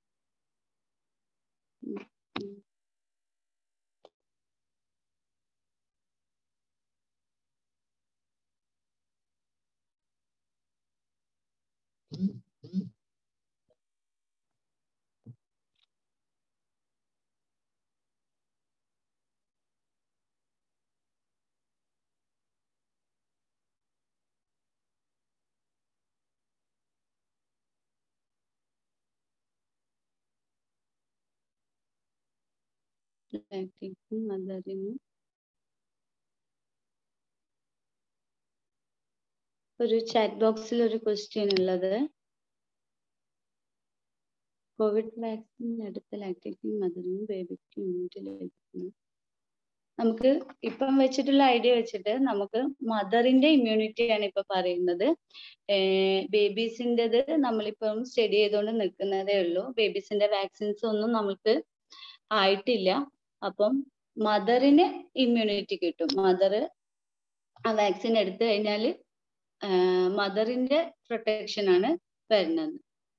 lactating മദറിന് ഒരു ചാറ്റ് ബോക്സിൽ ഒരു ക്വസ്റ്റ്യൻ ഉള്ളത് കോവിഡ് വാക്സിൻ എടുത്ത ലാക്ടേറ്റിംഗ് മദറിനും ബേബിക്കും ഇമ്മ്യൂണിറ്റി ലഭിക്കുന്നു നമുക്ക് ഇപ്പം വെച്ചിട്ടുള്ള ഐഡിയ വെച്ചിട്ട് നമുക്ക് മദറിന്റെ ഇമ്മ്യൂണിറ്റിയാണ് ഇപ്പൊ പറയുന്നത് ബേബീസിൻ്റെത് നമ്മളിപ്പം സ്റ്റഡി ചെയ്തുകൊണ്ട് നിൽക്കുന്നതേ ഉള്ളൂ ബേബീസിന്റെ വാക്സിൻസ് ഒന്നും നമുക്ക് ആയിട്ടില്ല അപ്പം മദറിന് ഇമ്മ്യൂണിറ്റി കിട്ടും മദർ ആ വാക്സിൻ എടുത്തു കഴിഞ്ഞാൽ മദറിന്റെ പ്രൊട്ടക്ഷൻ ആണ് വരുന്നത്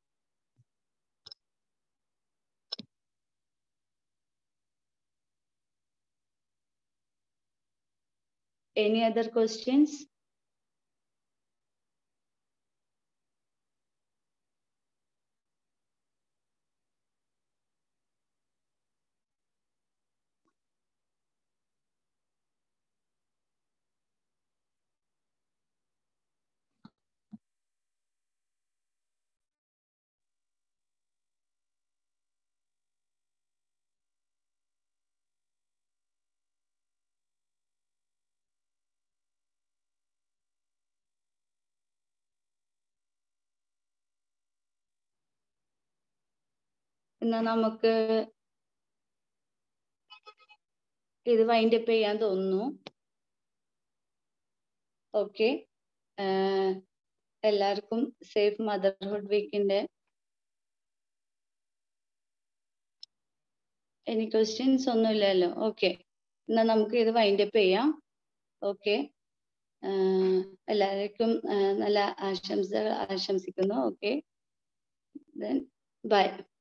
Any other questions? എന്നാ നമുക്ക് ഇത് വൈൻഡ് അപ്പ് ചെയ്യാൻ തോന്നുന്നു ഓക്കെ എല്ലാവർക്കും സേഫ് മദർഹുഡ് വീക്കിന്റെ ഇനി ക്വസ്റ്റ്യൻസ് ഒന്നുമില്ലല്ലോ ഓക്കെ എന്നാ നമുക്ക് ഇത് വൈൻഡപ്പ് ചെയ്യാം ഓക്കെ എല്ലാവർക്കും നല്ല ആശംസകൾ ആശംസിക്കുന്നു ഓക്കെ ദെൻ ബൈ